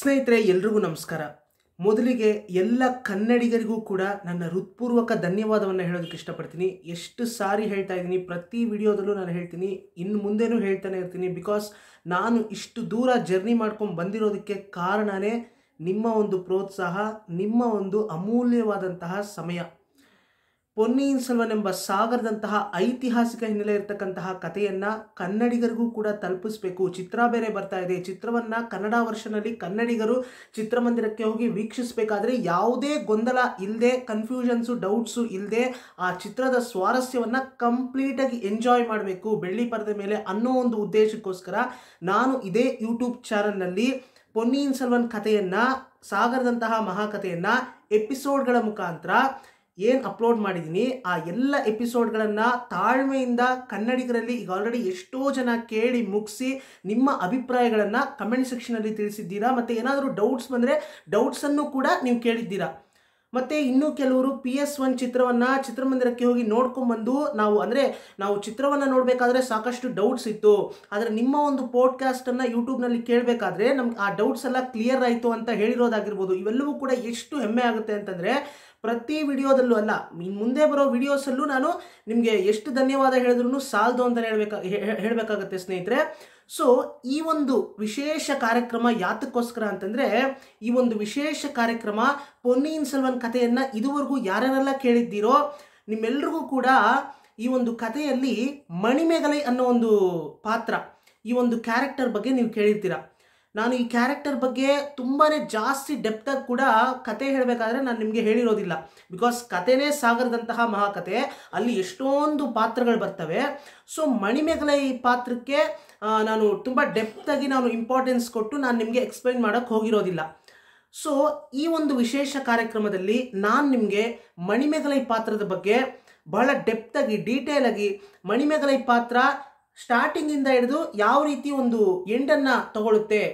ಸ್ನೇಹಿತರೆ ಎಲ್ರಿಗೂ ನಮಸ್ಕಾರ ಮೊದಲಿಗೆ ಎಲ್ಲ ಕನ್ನಡಿಗರಿಗೂ ಕೂಡ ನನ್ನ ಹೃತ್ಪೂರ್ವಕ ಧನ್ಯವಾದವನ್ನು ಹೇಳೋದಕ್ಕೆ ಇಷ್ಟಪಡ್ತೀನಿ ಎಷ್ಟು ಸಾರಿ ಹೇಳ್ತಾ ಇದ್ದೀನಿ ಪ್ರತಿ ವಿಡಿಯೋದಲ್ಲೂ ನಾನು ಹೇಳ್ತೀನಿ ಇನ್ನು ಮುಂದೆನೂ ಹೇಳ್ತಾನೆ ಇರ್ತೀನಿ ಬಿಕಾಸ್ ನಾನು ಇಷ್ಟು ದೂರ ಜರ್ನಿ ಮಾಡ್ಕೊಂಡು ಬಂದಿರೋದಕ್ಕೆ ಕಾರಣನೇ ನಿಮ್ಮ ಒಂದು ಪ್ರೋತ್ಸಾಹ ನಿಮ್ಮ ಒಂದು ಅಮೂಲ್ಯವಾದಂತಹ ಸಮಯ ಪೊನ್ನಿಯಿನ್ ಸೆಲ್ವನ್ ಎಂಬ ಸಾಗರದಂತಹ ಐತಿಹಾಸಿಕ ಹಿನ್ನೆಲೆ ಇರತಕ್ಕಂತಹ ಕಥೆಯನ್ನ ಕನ್ನಡಿಗರಿಗೂ ಕೂಡ ತಲುಪಿಸ್ಬೇಕು ಚಿತ್ರ ಬೇರೆ ಬರ್ತಾ ಇದೆ ಚಿತ್ರವನ್ನ ಕನ್ನಡ ವರ್ಷನಲ್ಲಿ ಕನ್ನಡಿಗರು ಚಿತ್ರಮಂದಿರಕ್ಕೆ ಹೋಗಿ ವೀಕ್ಷಿಸಬೇಕಾದ್ರೆ ಯಾವುದೇ ಗೊಂದಲ ಇಲ್ಲದೆ ಕನ್ಫ್ಯೂಷನ್ಸು ಡೌಟ್ಸು ಇಲ್ಲದೆ ಆ ಚಿತ್ರದ ಸ್ವಾರಸ್ಯವನ್ನ ಕಂಪ್ಲೀಟಾಗಿ ಎಂಜಾಯ್ ಮಾಡಬೇಕು ಬೆಳ್ಳಿ ಪರದೆ ಮೇಲೆ ಅನ್ನೋ ಒಂದು ಉದ್ದೇಶಕ್ಕೋಸ್ಕರ ನಾನು ಇದೇ ಯೂಟ್ಯೂಬ್ ಚಾನಲ್ನಲ್ಲಿ ಪೊನ್ನಿಯಿನ್ ಸೆಲ್ವನ್ ಕಥೆಯನ್ನ ಸಾಗರದಂತಹ ಮಹಾಕಥೆಯನ್ನ ಎಪಿಸೋಡ್ಗಳ ಮುಖಾಂತರ ಏನು ಅಪ್ಲೋಡ್ ಮಾಡಿದ್ದೀನಿ ಆ ಎಲ್ಲ ಎಪಿಸೋಡ್ಗಳನ್ನು ತಾಳ್ಮೆಯಿಂದ ಕನ್ನಡಿಗರಲ್ಲಿ ಈಗ ಆಲ್ರೆಡಿ ಎಷ್ಟೋ ಜನ ಕೇಳಿ ಮುಗಿಸಿ ನಿಮ್ಮ ಅಭಿಪ್ರಾಯಗಳನ್ನು ಕಮೆಂಟ್ ಸೆಕ್ಷನಲ್ಲಿ ತಿಳಿಸಿದ್ದೀರಾ ಮತ್ತು ಏನಾದರೂ ಡೌಟ್ಸ್ ಬಂದರೆ ಡೌಟ್ಸನ್ನು ಕೂಡ ನೀವು ಕೇಳಿದ್ದೀರಾ ಮತ್ತು ಇನ್ನೂ ಕೆಲವರು ಪಿ ಎಸ್ ಒನ್ ಚಿತ್ರವನ್ನು ಚಿತ್ರಮಂದಿರಕ್ಕೆ ಹೋಗಿ ನೋಡ್ಕೊಂಬಂದು ನಾವು ಅಂದರೆ ನಾವು ಚಿತ್ರವನ್ನು ನೋಡಬೇಕಾದ್ರೆ ಸಾಕಷ್ಟು ಡೌಟ್ಸ್ ಇತ್ತು ಆದರೆ ನಿಮ್ಮ ಒಂದು ಪಾಡ್ಕಾಸ್ಟನ್ನು ಯೂಟ್ಯೂಬ್ನಲ್ಲಿ ಕೇಳಬೇಕಾದ್ರೆ ನಮ್ಗೆ ಆ ಡೌಟ್ಸ್ ಎಲ್ಲ ಕ್ಲಿಯರ್ ಆಯಿತು ಅಂತ ಹೇಳಿರೋದಾಗಿರ್ಬೋದು ಇವೆಲ್ಲವೂ ಕೂಡ ಎಷ್ಟು ಹೆಮ್ಮೆ ಆಗುತ್ತೆ ಅಂತಂದರೆ ಪ್ರತಿ ವಿಡಿಯೋದಲ್ಲೂ ಅಲ್ಲ ಇನ್ನು ಮುಂದೆ ಬರೋ ವಿಡಿಯೋಸಲ್ಲೂ ನಾನು ನಿಮಗೆ ಎಷ್ಟು ಧನ್ಯವಾದ ಹೇಳಿದ್ರು ಸಾಲದು ಅಂತ ಹೇಳ್ಬೇಕಾ ಹೇಳಬೇಕಾಗತ್ತೆ ಸ್ನೇಹಿತರೆ ಸೊ ಈ ಒಂದು ವಿಶೇಷ ಕಾರ್ಯಕ್ರಮ ಯಾತಕ್ಕೋಸ್ಕರ ಅಂತಂದರೆ ಈ ಒಂದು ವಿಶೇಷ ಕಾರ್ಯಕ್ರಮ ಪೊನ್ನಿಯಿನ್ ಸೆಲ್ವನ್ ಕಥೆಯನ್ನು ಇದುವರೆಗೂ ಯಾರ್ಯಾರೆಲ್ಲ ಕೇಳಿದ್ದೀರೋ ನಿಮ್ಮೆಲ್ರಿಗೂ ಕೂಡ ಈ ಒಂದು ಕಥೆಯಲ್ಲಿ ಮಣಿಮೆಗಲೈ ಅನ್ನೋ ಒಂದು ಪಾತ್ರ ಈ ಒಂದು ಕ್ಯಾರೆಕ್ಟರ್ ಬಗ್ಗೆ ನೀವು ಕೇಳಿರ್ತೀರ ನಾನು ಈ ಕ್ಯಾರೆಕ್ಟರ್ ಬಗ್ಗೆ ತುಂಬಾ ಜಾಸ್ತಿ ಡೆಪ್ತಾಗಿ ಕೂಡ ಕತೆ ಹೇಳಬೇಕಾದ್ರೆ ನಾನು ನಿಮಗೆ ಹೇಳಿರೋದಿಲ್ಲ ಬಿಕಾಸ್ ಕತೆನೇ ಸಾಗರದಂತಹ ಮಹಾಕತೆ ಅಲ್ಲಿ ಎಷ್ಟೊಂದು ಪಾತ್ರಗಳು ಬರ್ತವೆ ಸೊ ಮಣಿಮೆಗಲೈ ಪಾತ್ರಕ್ಕೆ ನಾನು ತುಂಬ ಡೆಪ್ತಾಗಿ ನಾನು ಇಂಪಾರ್ಟೆನ್ಸ್ ಕೊಟ್ಟು ನಾನು ನಿಮಗೆ ಎಕ್ಸ್ಪ್ಲೈನ್ ಮಾಡೋಕ್ಕೆ ಹೋಗಿರೋದಿಲ್ಲ ಸೊ ಈ ಒಂದು ವಿಶೇಷ ಕಾರ್ಯಕ್ರಮದಲ್ಲಿ ನಾನು ನಿಮಗೆ ಮಣಿಮೆಗಲೈ ಪಾತ್ರದ ಬಗ್ಗೆ ಬಹಳ ಡೆಪ್ತಾಗಿ ಡೀಟೇಲ್ ಆಗಿ ಮಣಿಮೆಗಲೈ ಪಾತ್ರ ಸ್ಟಾರ್ಟಿಂಗಿಂದ ಹಿಡಿದು ಯಾವ ರೀತಿ ಒಂದು ಎಂಡನ್ನು ತಗೊಳುತ್ತೆ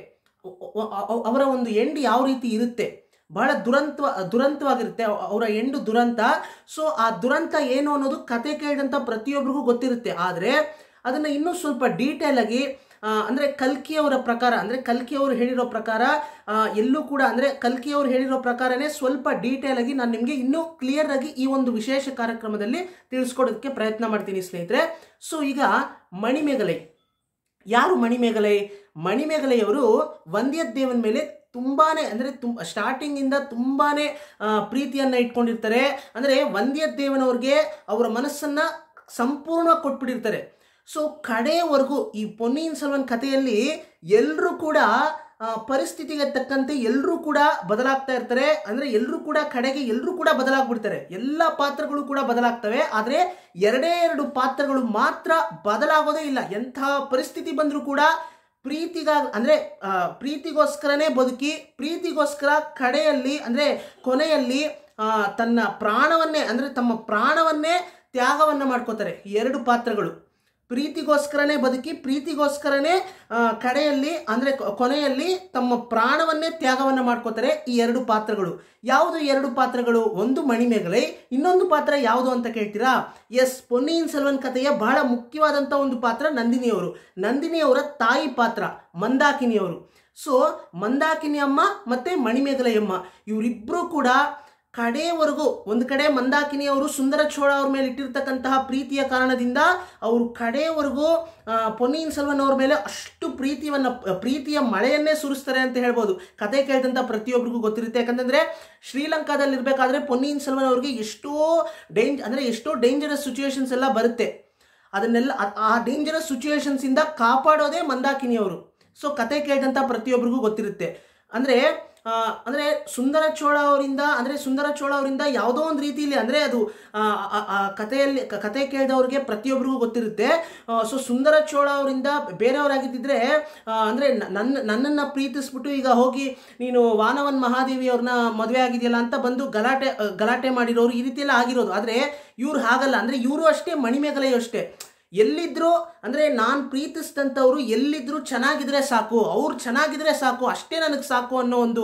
ಅವರ ಒಂದು ಎಂಡ್ ಯಾವ ರೀತಿ ಇರುತ್ತೆ ಬಹಳ ದುರಂತ ದುರಂತವಾಗಿರುತ್ತೆ ಅವರ ಎಂಡು ದುರಂತ ಸೊ ಆ ದುರಂತ ಏನು ಅನ್ನೋದು ಕತೆ ಕೇಳಿದಂಥ ಪ್ರತಿಯೊಬ್ಬರಿಗೂ ಗೊತ್ತಿರುತ್ತೆ ಆದರೆ ಅದನ್ನು ಇನ್ನೂ ಸ್ವಲ್ಪ ಡೀಟೇಲ್ ಆಗಿ ಅಂದರೆ ಕಲ್ಕಿಯವರ ಪ್ರಕಾರ ಅಂದರೆ ಕಲ್ಕಿಯವರು ಹೇಳಿರೋ ಪ್ರಕಾರ ಎಲ್ಲೂ ಕೂಡ ಅಂದರೆ ಕಲ್ಕಿಯವರು ಹೇಳಿರೋ ಪ್ರಕಾರನೇ ಸ್ವಲ್ಪ ಡೀಟೇಲ್ ಆಗಿ ನಾನು ನಿಮಗೆ ಇನ್ನೂ ಕ್ಲಿಯರ್ ಆಗಿ ಈ ಒಂದು ವಿಶೇಷ ಕಾರ್ಯಕ್ರಮದಲ್ಲಿ ತಿಳಿಸ್ಕೊಡೋದಕ್ಕೆ ಪ್ರಯತ್ನ ಮಾಡ್ತೀನಿ ಸ್ನೇಹಿತರೆ ಸೊ ಈಗ ಮಣಿಮೇಗಲೈ ಯಾರು ಮಣಿಮೇಗಲೈ ಮಣಿಮೇಗಲೆಯವರು ವಂದ್ಯದೇವನ ಮೇಲೆ ತುಂಬಾನೇ ಅಂದರೆ ತುಂಬ ಸ್ಟಾರ್ಟಿಂಗಿಂದ ತುಂಬಾನೇ ಪ್ರೀತಿಯನ್ನು ಇಟ್ಕೊಂಡಿರ್ತಾರೆ ಅಂದರೆ ವಂದ್ಯದೇವನವ್ರಿಗೆ ಅವರ ಮನಸ್ಸನ್ನು ಸಂಪೂರ್ಣವಾಗಿ ಕೊಟ್ಬಿಟ್ಟಿರ್ತಾರೆ ಸೊ ಕಡೆಯವರೆಗೂ ಈ ಪೊನ್ನಿಯಿನ್ ಸೆಲ್ವನ್ ಕಥೆಯಲ್ಲಿ ಎಲ್ಲರೂ ಕೂಡ ಪರಿಸ್ಥಿತಿಗೆ ತಕ್ಕಂತೆ ಎಲ್ಲರೂ ಕೂಡ ಬದಲಾಗ್ತಾ ಇರ್ತಾರೆ ಅಂದರೆ ಎಲ್ಲರೂ ಕೂಡ ಕಡೆಗೆ ಎಲ್ಲರೂ ಕೂಡ ಬದಲಾಗ್ಬಿಡ್ತಾರೆ ಎಲ್ಲ ಪಾತ್ರಗಳು ಕೂಡ ಬದಲಾಗ್ತವೆ ಆದರೆ ಎರಡೇ ಎರಡು ಪಾತ್ರಗಳು ಮಾತ್ರ ಬದಲಾಗೋದೇ ಇಲ್ಲ ಎಂತಹ ಪರಿಸ್ಥಿತಿ ಬಂದರೂ ಕೂಡ ಪ್ರೀತಿಗ ಅಂದರೆ ಪ್ರೀತಿಗೋಸ್ಕರನೇ ಬದುಕಿ ಪ್ರೀತಿಗೋಸ್ಕರ ಕಡೆಯಲ್ಲಿ ಅಂದರೆ ಕೊನೆಯಲ್ಲಿ ತನ್ನ ಪ್ರಾಣವನ್ನೇ ಅಂದರೆ ತಮ್ಮ ಪ್ರಾಣವನ್ನೇ ತ್ಯಾಗವನ್ನು ಮಾಡ್ಕೋತಾರೆ ಎರಡು ಪಾತ್ರಗಳು ಪ್ರೀತಿಗೋಸ್ಕರನೇ ಬದುಕಿ ಪ್ರೀತಿಗೋಸ್ಕರನೇ ಕಡೆಯಲ್ಲಿ ಅಂದರೆ ಕೊನೆಯಲ್ಲಿ ತಮ್ಮ ಪ್ರಾಣವನ್ನೇ ತ್ಯಾಗವನ್ನು ಮಾಡ್ಕೋತಾರೆ ಈ ಎರಡು ಪಾತ್ರಗಳು ಯಾವುದು ಎರಡು ಪಾತ್ರಗಳು ಒಂದು ಮಣಿಮೇಗಲೈ ಇನ್ನೊಂದು ಪಾತ್ರ ಯಾವುದು ಅಂತ ಕೇಳ್ತೀರಾ ಎಸ್ ಪೊನ್ನಿಯಿನ್ ಸೆಲ್ವನ್ ಕಥೆಯ ಬಹಳ ಮುಖ್ಯವಾದಂಥ ಒಂದು ಪಾತ್ರ ನಂದಿನಿಯವರು ನಂದಿನಿಯವರ ತಾಯಿ ಪಾತ್ರ ಮಂದಾಕಿನಿಯವರು ಸೊ ಮಂದಾಕಿನಿ ಅಮ್ಮ ಮತ್ತು ಮಣಿಮೇಗಲೈ ಅಮ್ಮ ಇವರಿಬ್ಬರು ಕೂಡ ಕಡೆಯವರೆಗೂ ಒಂದು ಕಡೆ ಮಂದಾಕಿನಿ ಅವರು ಸುಂದರ ಚೋಳ ಅವ್ರ ಮೇಲೆ ಇಟ್ಟಿರ್ತಕ್ಕಂತಹ ಪ್ರೀತಿಯ ಕಾರಣದಿಂದ ಅವರು ಕಡೆಯವರೆಗೂ ಪೊನ್ನಿಯಿನ್ ಸೆಲ್ವನ್ ಅವ್ರ ಮೇಲೆ ಅಷ್ಟು ಪ್ರೀತಿಯನ್ನು ಪ್ರೀತಿಯ ಮಳೆಯನ್ನೇ ಸುರಿಸ್ತಾರೆ ಅಂತ ಹೇಳ್ಬೋದು ಕತೆ ಕೇಳಿದಂಥ ಪ್ರತಿಯೊಬ್ಬರಿಗೂ ಗೊತ್ತಿರುತ್ತೆ ಯಾಕಂತಂದರೆ ಶ್ರೀಲಂಕಾದಲ್ಲಿ ಇರಬೇಕಾದ್ರೆ ಪೊನ್ನಿಯಿನ್ ಸೆಲ್ವನ್ ಅವ್ರಿಗೆ ಎಷ್ಟೋ ಡೇಂಜ್ ಅಂದರೆ ಎಷ್ಟೋ ಡೇಂಜರಸ್ ಸಿಚುವೇಶನ್ಸ್ ಎಲ್ಲ ಬರುತ್ತೆ ಅದನ್ನೆಲ್ಲ ಆ ಡೇಂಜರಸ್ ಸಿಚುವೇಶನ್ಸಿಂದ ಕಾಪಾಡೋದೇ ಮಂದಾಕಿನಿ ಅವರು ಸೊ ಕತೆ ಕೇಳಿದಂಥ ಪ್ರತಿಯೊಬ್ಬರಿಗೂ ಗೊತ್ತಿರುತ್ತೆ ಅಂದರೆ ಅಂದರೆ ಸುಂದರ ಚೋಳ ಅವರಿಂದ ಅಂದರೆ ಸುಂದರ ಚೋಳ ಅವರಿಂದ ಯಾವುದೋ ಒಂದು ರೀತಿಯಲ್ಲಿ ಅಂದರೆ ಅದು ಕಥೆಯಲ್ಲಿ ಕತೆ ಕೇಳಿದವ್ರಿಗೆ ಪ್ರತಿಯೊಬ್ಬರಿಗೂ ಗೊತ್ತಿರುತ್ತೆ ಸೊ ಸುಂದರ ಚೋಳ ಅವರಿಂದ ಬೇರೆಯವರಾಗಿದ್ದಿದ್ರೆ ಅಂದರೆ ನನ್ನ ನನ್ನನ್ನು ಪ್ರೀತಿಸ್ಬಿಟ್ಟು ಈಗ ಹೋಗಿ ನೀನು ವಾನವನ್ ಮಹಾದೇವಿ ಅವ್ರನ್ನ ಮದುವೆ ಆಗಿದೆಯಲ್ಲ ಅಂತ ಬಂದು ಗಲಾಟೆ ಗಲಾಟೆ ಮಾಡಿರೋರು ಈ ರೀತಿಯೆಲ್ಲ ಆಗಿರೋದು ಆದರೆ ಇವ್ರು ಹಾಗಲ್ಲ ಅಂದರೆ ಇವರು ಅಷ್ಟೇ ಮಣಿಮೇಗಲೆಯೂ ಅಷ್ಟೇ ಎಲ್ಲಿದ್ರು ಅಂದರೆ ನಾನು ಪ್ರೀತಿಸಿದಂಥವ್ರು ಎಲ್ಲಿದ್ರು ಚೆನ್ನಾಗಿದ್ರೆ ಸಾಕು ಅವ್ರು ಚೆನ್ನಾಗಿದ್ರೆ ಸಾಕು ಅಷ್ಟೇ ನನಗೆ ಸಾಕು ಅನ್ನೋ ಒಂದು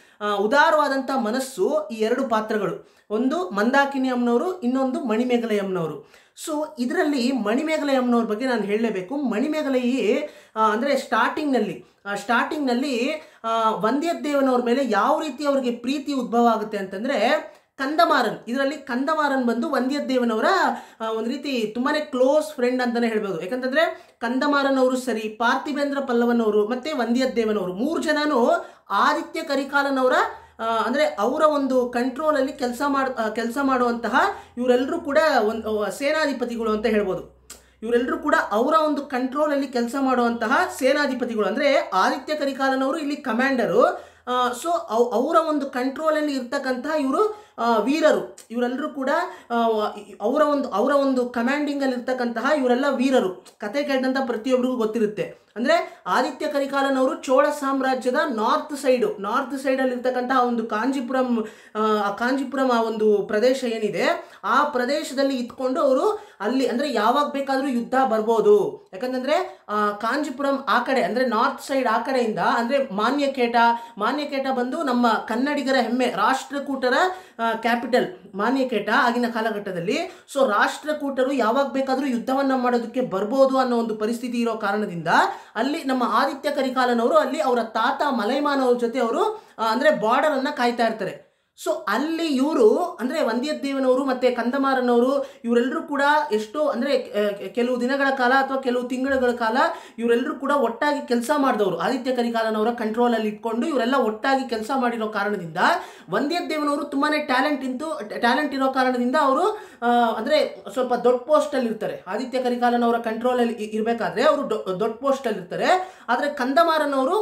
ಉದಾರವಾದಂಥ ಮನಸ್ಸು ಈ ಎರಡು ಪಾತ್ರಗಳು ಒಂದು ಮಂದಾಕಿನಿ ಅಮ್ಮನವರು ಇನ್ನೊಂದು ಮಣಿಮೇಗಲೈ ಅಮ್ಮನವರು ಸೊ ಇದರಲ್ಲಿ ಮಣಿಮೇಗಲೈ ಅಮ್ಮನವ್ರ ಬಗ್ಗೆ ನಾನು ಹೇಳಲೇಬೇಕು ಮಣಿಮೇಗಲೈ ಆ, ಅಂದ್ರೆ ಸ್ಟಾರ್ಟಿಂಗ್ನಲ್ಲಿ ಸ್ಟಾರ್ಟಿಂಗ್ನಲ್ಲಿ ವಂದ್ಯದೇವನವ್ರ ಮೇಲೆ ಯಾವ ರೀತಿ ಅವ್ರಿಗೆ ಪ್ರೀತಿ ಉದ್ಭವ ಆಗುತ್ತೆ ಅಂತಂದ್ರೆ ಕಂದಮಾರನ್ ಇದರಲ್ಲಿ ಕಂದಮಾರನ್ ಬಂದು ವಂದ್ಯದೇವನವರ ಆ, ಒಂದು ರೀತಿ ತುಂಬಾನೇ ಕ್ಲೋಸ್ ಫ್ರೆಂಡ್ ಅಂತಾನೆ ಹೇಳ್ಬೋದು ಯಾಕಂತಂದ್ರೆ ಕಂದಮಾರನ್ ಅವರು ಸರಿ ಪಾರ್ಥಿಬೇಂದ್ರ ಪಲ್ಲವನ್ ಅವರು ಮತ್ತೆ ವಂದ್ಯದೇವನವರು ಮೂರು ಜನನು ಆದಿತ್ಯ ಕರಿಕಾಲನವರ ಆ, ಅಂದ್ರೆ ಅವರ ಒಂದು ಕಂಟ್ರೋಲ್ ಅಲ್ಲಿ ಕೆಲಸ ಮಾಡ ಕೆಲಸ ಮಾಡುವಂತಹ ಇವರೆಲ್ಲರೂ ಕೂಡ ಒಂದು ಸೇನಾಧಿಪತಿಗಳು ಅಂತ ಹೇಳ್ಬೋದು ಇವರೆಲ್ಲರೂ ಕೂಡ ಅವರ ಒಂದು ಕಂಟ್ರೋಲ್ ಅಲ್ಲಿ ಕೆಲಸ ಮಾಡುವಂತಹ ಸೇನಾಧಿಪತಿಗಳು ಅಂದ್ರೆ ಆದಿತ್ಯ ಕರಿಕಾಲನವರು ಇಲ್ಲಿ ಕಮಾಂಡರು ಸೊ ಅವರ ಒಂದು ಕಂಟ್ರೋಲ್ ಅಲ್ಲಿ ಇರ್ತಕ್ಕಂತಹ ಇವರು ವೀರರು ಇವರೆಲ್ಲರೂ ಕೂಡ ಆ, ಅವರ ಒಂದು ಅವರ ಒಂದು ಕಮಾಂಡಿಂಗ್ ಅಲ್ಲಿ ಇರ್ತಕ್ಕಂತಹ ಇವರೆಲ್ಲ ವೀರರು ಕತೆ ಕೇಳಿದಂತ ಪ್ರತಿಯೊಬ್ಬರಿಗೂ ಗೊತ್ತಿರುತ್ತೆ ಅಂದ್ರೆ ಆದಿತ್ಯ ಕರಿಕಾಲನವರು ಚೋಳ ಸಾಮ್ರಾಜ್ಯದ ನಾರ್ತ್ ಸೈಡ್ ನಾರ್ತ್ ಸೈಡ್ ಅಲ್ಲಿ ಇರ್ತಕ್ಕಂತಹ ಒಂದು ಕಾಂಜಿಪುರಂ ಆ, ಆ ಕಾಂಜಿಪುರಂ ಆ ಒಂದು ಪ್ರದೇಶ ಏನಿದೆ ಆ ಪ್ರದೇಶದಲ್ಲಿ ಇದ್ಕೊಂಡು ಅವರು ಅಲ್ಲಿ ಅಂದ್ರೆ ಯಾವಾಗ ಬೇಕಾದ್ರೂ ಯುದ್ಧ ಬರ್ಬೋದು ಯಾಕಂತಂದ್ರೆ ಆ, ಕಾಂಜಿಪುರಂ ಆ ಕಡೆ ಅಂದ್ರೆ ನಾರ್ತ್ ಸೈಡ್ ಆ ಕಡೆಯಿಂದ ಅಂದ್ರೆ ಮಾನ್ಯಕೇಟ ಮಾನ್ಯಕೇಟ ಬಂದು ನಮ್ಮ ಕನ್ನಡಿಗರ ಹೆಮ್ಮೆ ರಾಷ್ಟ್ರಕೂಟರ ಕ್ಯಾಪಿಟಲ್ ಮಾನ್ಯಕೇಟ ಆಗಿನ ಕಾಲಘಟ್ಟದಲ್ಲಿ ಸೊ ರಾಷ್ಟ್ರಕೂಟರು ಯಾವಾಗ ಬೇಕಾದ್ರೂ ಯುದ್ಧವನ್ನ ಮಾಡೋದಕ್ಕೆ ಬರ್ಬೋದು ಅನ್ನೋ ಒಂದು ಪರಿಸ್ಥಿತಿ ಇರೋ ಕಾರಣದಿಂದ ಅಲ್ಲಿ ನಮ್ಮ ಆದಿತ್ಯ ಕರಿಕಾಲನವರು ಅಲ್ಲಿ ಅವರ ತಾತ ಮಲೈಮಾನವ್ರ ಜೊತೆ ಅವರು ಅಂದ್ರೆ ಬಾರ್ಡರ್ ಅನ್ನ ಕಾಯ್ತಾ ಇರ್ತಾರೆ ಸೊ ಅಲ್ಲಿ ಇವರು ಅಂದ್ರೆ ವಂದ್ಯದೇವನವರು ಮತ್ತೆ ಕಂದಮಾರನವರು ಇವರೆಲ್ಲರೂ ಕೂಡ ಎಷ್ಟೋ ಅಂದ್ರೆ ಆ, ಕೆಲವು ದಿನಗಳ ಕಾಲ ಅಥವಾ ಕೆಲವು ತಿಂಗಳುಗಳ ಕಾಲ ಇವರೆಲ್ಲರೂ ಕೂಡ ಒಟ್ಟಾಗಿ ಕೆಲಸ ಮಾಡಿದವರು ಆದಿತ್ಯ ಕರಿಕಾಲನವರ ಕಂಟ್ರೋಲ್ ಅಲ್ಲಿ ಇಟ್ಕೊಂಡು ಇವರೆಲ್ಲ ಒಟ್ಟಾಗಿ ಕೆಲಸ ಮಾಡಿರೋ ಕಾರಣದಿಂದ ವಂದ್ಯದೇವನವರು ತುಂಬಾನೇ ಟ್ಯಾಲೆಂಟ್ ಇಂತು ಟ್ಯಾಲೆಂಟ್ ಇರೋ ಕಾರಣದಿಂದ ಅವರು ಅಂದ್ರೆ ಸ್ವಲ್ಪ ದೊಡ್ಡ ಪೋಸ್ಟ್ ಅಲ್ಲಿ ಇರ್ತಾರೆ ಆದಿತ್ಯ ಕರಿಕಾಲನವರ ಕಂಟ್ರೋಲ್ ಅಲ್ಲಿ ಇ- ಇರ್ಬೇಕಾದ್ರೆ ಅವರು ದೊಡ್ಡ ಪೋಸ್ಟ್ ಅಲ್ಲಿ ಇರ್ತಾರೆ ಆದ್ರೆ ಕಂದಮಾರನವರು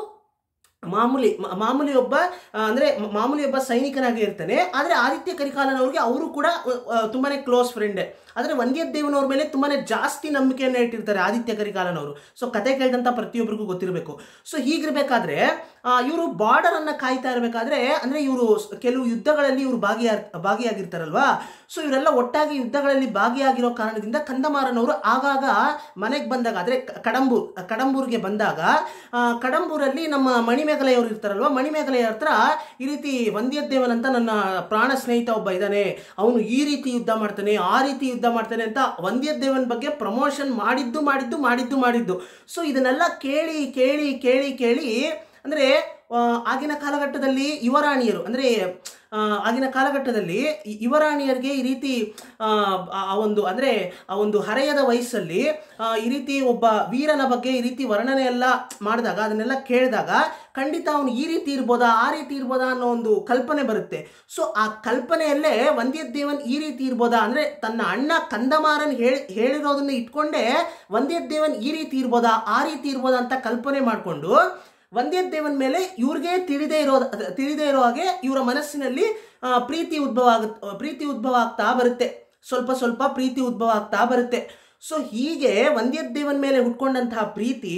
ಮಾಮೂಲಿ ಮ- ಮಾಮೂಲಿ ಒಬ್ಬ ಆ, ಅಂದ್ರೆ ಮ- ಮಾಮೂಲಿ ಒಬ್ಬ ಸೈನಿಕನಾಗಿ ಇರ್ತಾನೆ ಆದ್ರೆ ಆದಿತ್ಯ ಕರಿಕಾಲನವ್ರಿಗೆ ಅವರು ಕೂಡ ಆ, ಆ, ತುಂಬಾನೇ ಕ್ಲೋಸ್ ಫ್ರೆಂಡ್ ಆದ್ರೆ ವಂದ್ಯದೇವನವ್ರ ಮೇಲೆ ತುಂಬಾನೇ ಜಾಸ್ತಿ ನಂಬಿಕೆಯನ್ನ ಇಟ್ಟಿರ್ತಾರೆ ಆದಿತ್ಯ ಕರಿಕಾಲನವರು ಸೊ ಕತೆ ಕೇಳಿದಂತ ಪ್ರತಿಯೊಬ್ಬರಿಗೂ ಗೊತ್ತಿರಬೇಕು ಸೊ ಹೀಗಿರ್ಬೇಕಾದ್ರೆ ಇವರು ಬಾರ್ಡರ್ ಅನ್ನ ಕಾಯ್ತಾ ಇರಬೇಕಾದ್ರೆ ಅಂದ್ರೆ ಇವರು ಕೆಲವು ಯುದ್ಧಗಳಲ್ಲಿ ಇವರು ಭಾಗಿಯಾ ಭಾಗಿಯಾಗಿರ್ತಾರಲ್ವಾ ಸೊ ಇವರೆಲ್ಲ ಒಟ್ಟಾಗಿ ಯುದ್ಧಗಳಲ್ಲಿ ಭಾಗಿಯಾಗಿರೋ ಕಾರಣದಿಂದ ಕಂದಮಾರನವರು ಆಗಾಗ ಮನೆಗೆ ಬಂದಾಗ ಅಂದ್ರೆ ಕ- ಕಡಂಬೂರ್ ಕಡಂಬೂರ್ಗೆ ಬಂದಾಗ ಆ, ಕಡಂಬೂರಲ್ಲಿ ನಮ್ಮ ಮಣಿಮೇಘಲೆಯವರು ಇರ್ತಾರಲ್ವಾ ಮಣಿಮೇಘಲೆಯ ಹತ್ರ ಈ ರೀತಿ ವಂದ್ಯದೇವನ್ ಅಂತ ನನ್ನ ಪ್ರಾಣ ಸ್ನೇಹಿತ ಒಬ್ಬ ಇದ್ದಾನೆ ಅವನು ಈ ರೀತಿ ಯುದ್ಧ ಮಾಡ್ತಾನೆ ಆ ರೀತಿ ಯುದ್ಧ ಮಾಡ್ತಾನೆ ಅಂತ ವಂದ್ಯದೇವನ್ ಬಗ್ಗೆ ಪ್ರಮೋಷನ್ ಮಾಡಿದ್ದು ಮಾಡಿದ್ದು ಮಾಡಿದ್ದು ಮಾಡಿದ್ದು ಸೊ ಇದನ್ನೆಲ್ಲ ಕೇಳಿ ಕೇಳಿ ಕೇಳಿ ಕೇಳಿ ಅಂದ್ರೆ ಆ, ಆಗಿನ ಕಾಲಘಟ್ಟದಲ್ಲಿ ಯುವರಾಣಿಯರು ಅಂದ್ರೆ ಆ, ಆಗಿನ ಕಾಲಘಟ್ಟದಲ್ಲಿ ಈ ಯುವರಾಣಿಯರಿಗೆ ಈ ರೀತಿ ಆ, ಆ ಒಂದು ಅಂದ್ರೆ ಆ ಒಂದು ಹರೆಯದ ವಯಸ್ಸಲ್ಲಿ ಆ, ಈ ರೀತಿ ಒಬ್ಬ ವೀರನ ಬಗ್ಗೆ ಈ ರೀತಿ ವರ್ಣನೆ ಎಲ್ಲ ಮಾಡಿದಾಗ ಅದನ್ನೆಲ್ಲ ಕೇಳಿದಾಗ ಖಂಡಿತ ಅವನು ಈ ರೀತಿ ಇರ್ಬೋದಾ ಆ ರೀತಿ ಇರ್ಬೋದಾ ಅನ್ನೋ ಒಂದು ಕಲ್ಪನೆ ಬರುತ್ತೆ ಸೊ ಆ ಕಲ್ಪನೆಯಲ್ಲೇ ವಂದ್ಯದೇವನ್ ಈ ರೀತಿ ಇರ್ಬೋದಾ ಅಂದ್ರೆ ತನ್ನ ಅಣ್ಣ ಕಂದಮಾರನ್ ಹೇಳಿ ಹೇಳಿರೋದನ್ನ ಇಟ್ಕೊಂಡೇ ವಂದ್ಯದೇವನ್ ಈ ರೀತಿ ಇರ್ಬೋದಾ ಆ ರೀತಿ ಇರ್ಬೋದಾ ಅಂತ ಕಲ್ಪನೆ ಮಾಡಿಕೊಂಡು ವಂದ್ಯದೇವನ್ ಮೇಲೆ ಇವ್ರಿಗೆ ತಿಳಿದೇ ಇರೋ ತಿಳಿದೇ ಇರೋ ಹಾಗೆ ಇವರ ಮನಸ್ಸಿನಲ್ಲಿ ಆ, ಪ್ರೀತಿ ಉದ್ಭವ ಆಗುತ್ತೆ ಪ್ರೀತಿ ಉದ್ಭವ ಆಗ್ತಾ ಬರುತ್ತೆ ಸ್ವಲ್ಪ ಸ್ವಲ್ಪ ಪ್ರೀತಿ ಉದ್ಭವ ಆಗ್ತಾ ಬರುತ್ತೆ ಸೊ ಹೀಗೆ ವಂದ್ಯದೇವನ್ ಮೇಲೆ ಹುಟ್ಕೊಂಡಂತಹ ಪ್ರೀತಿ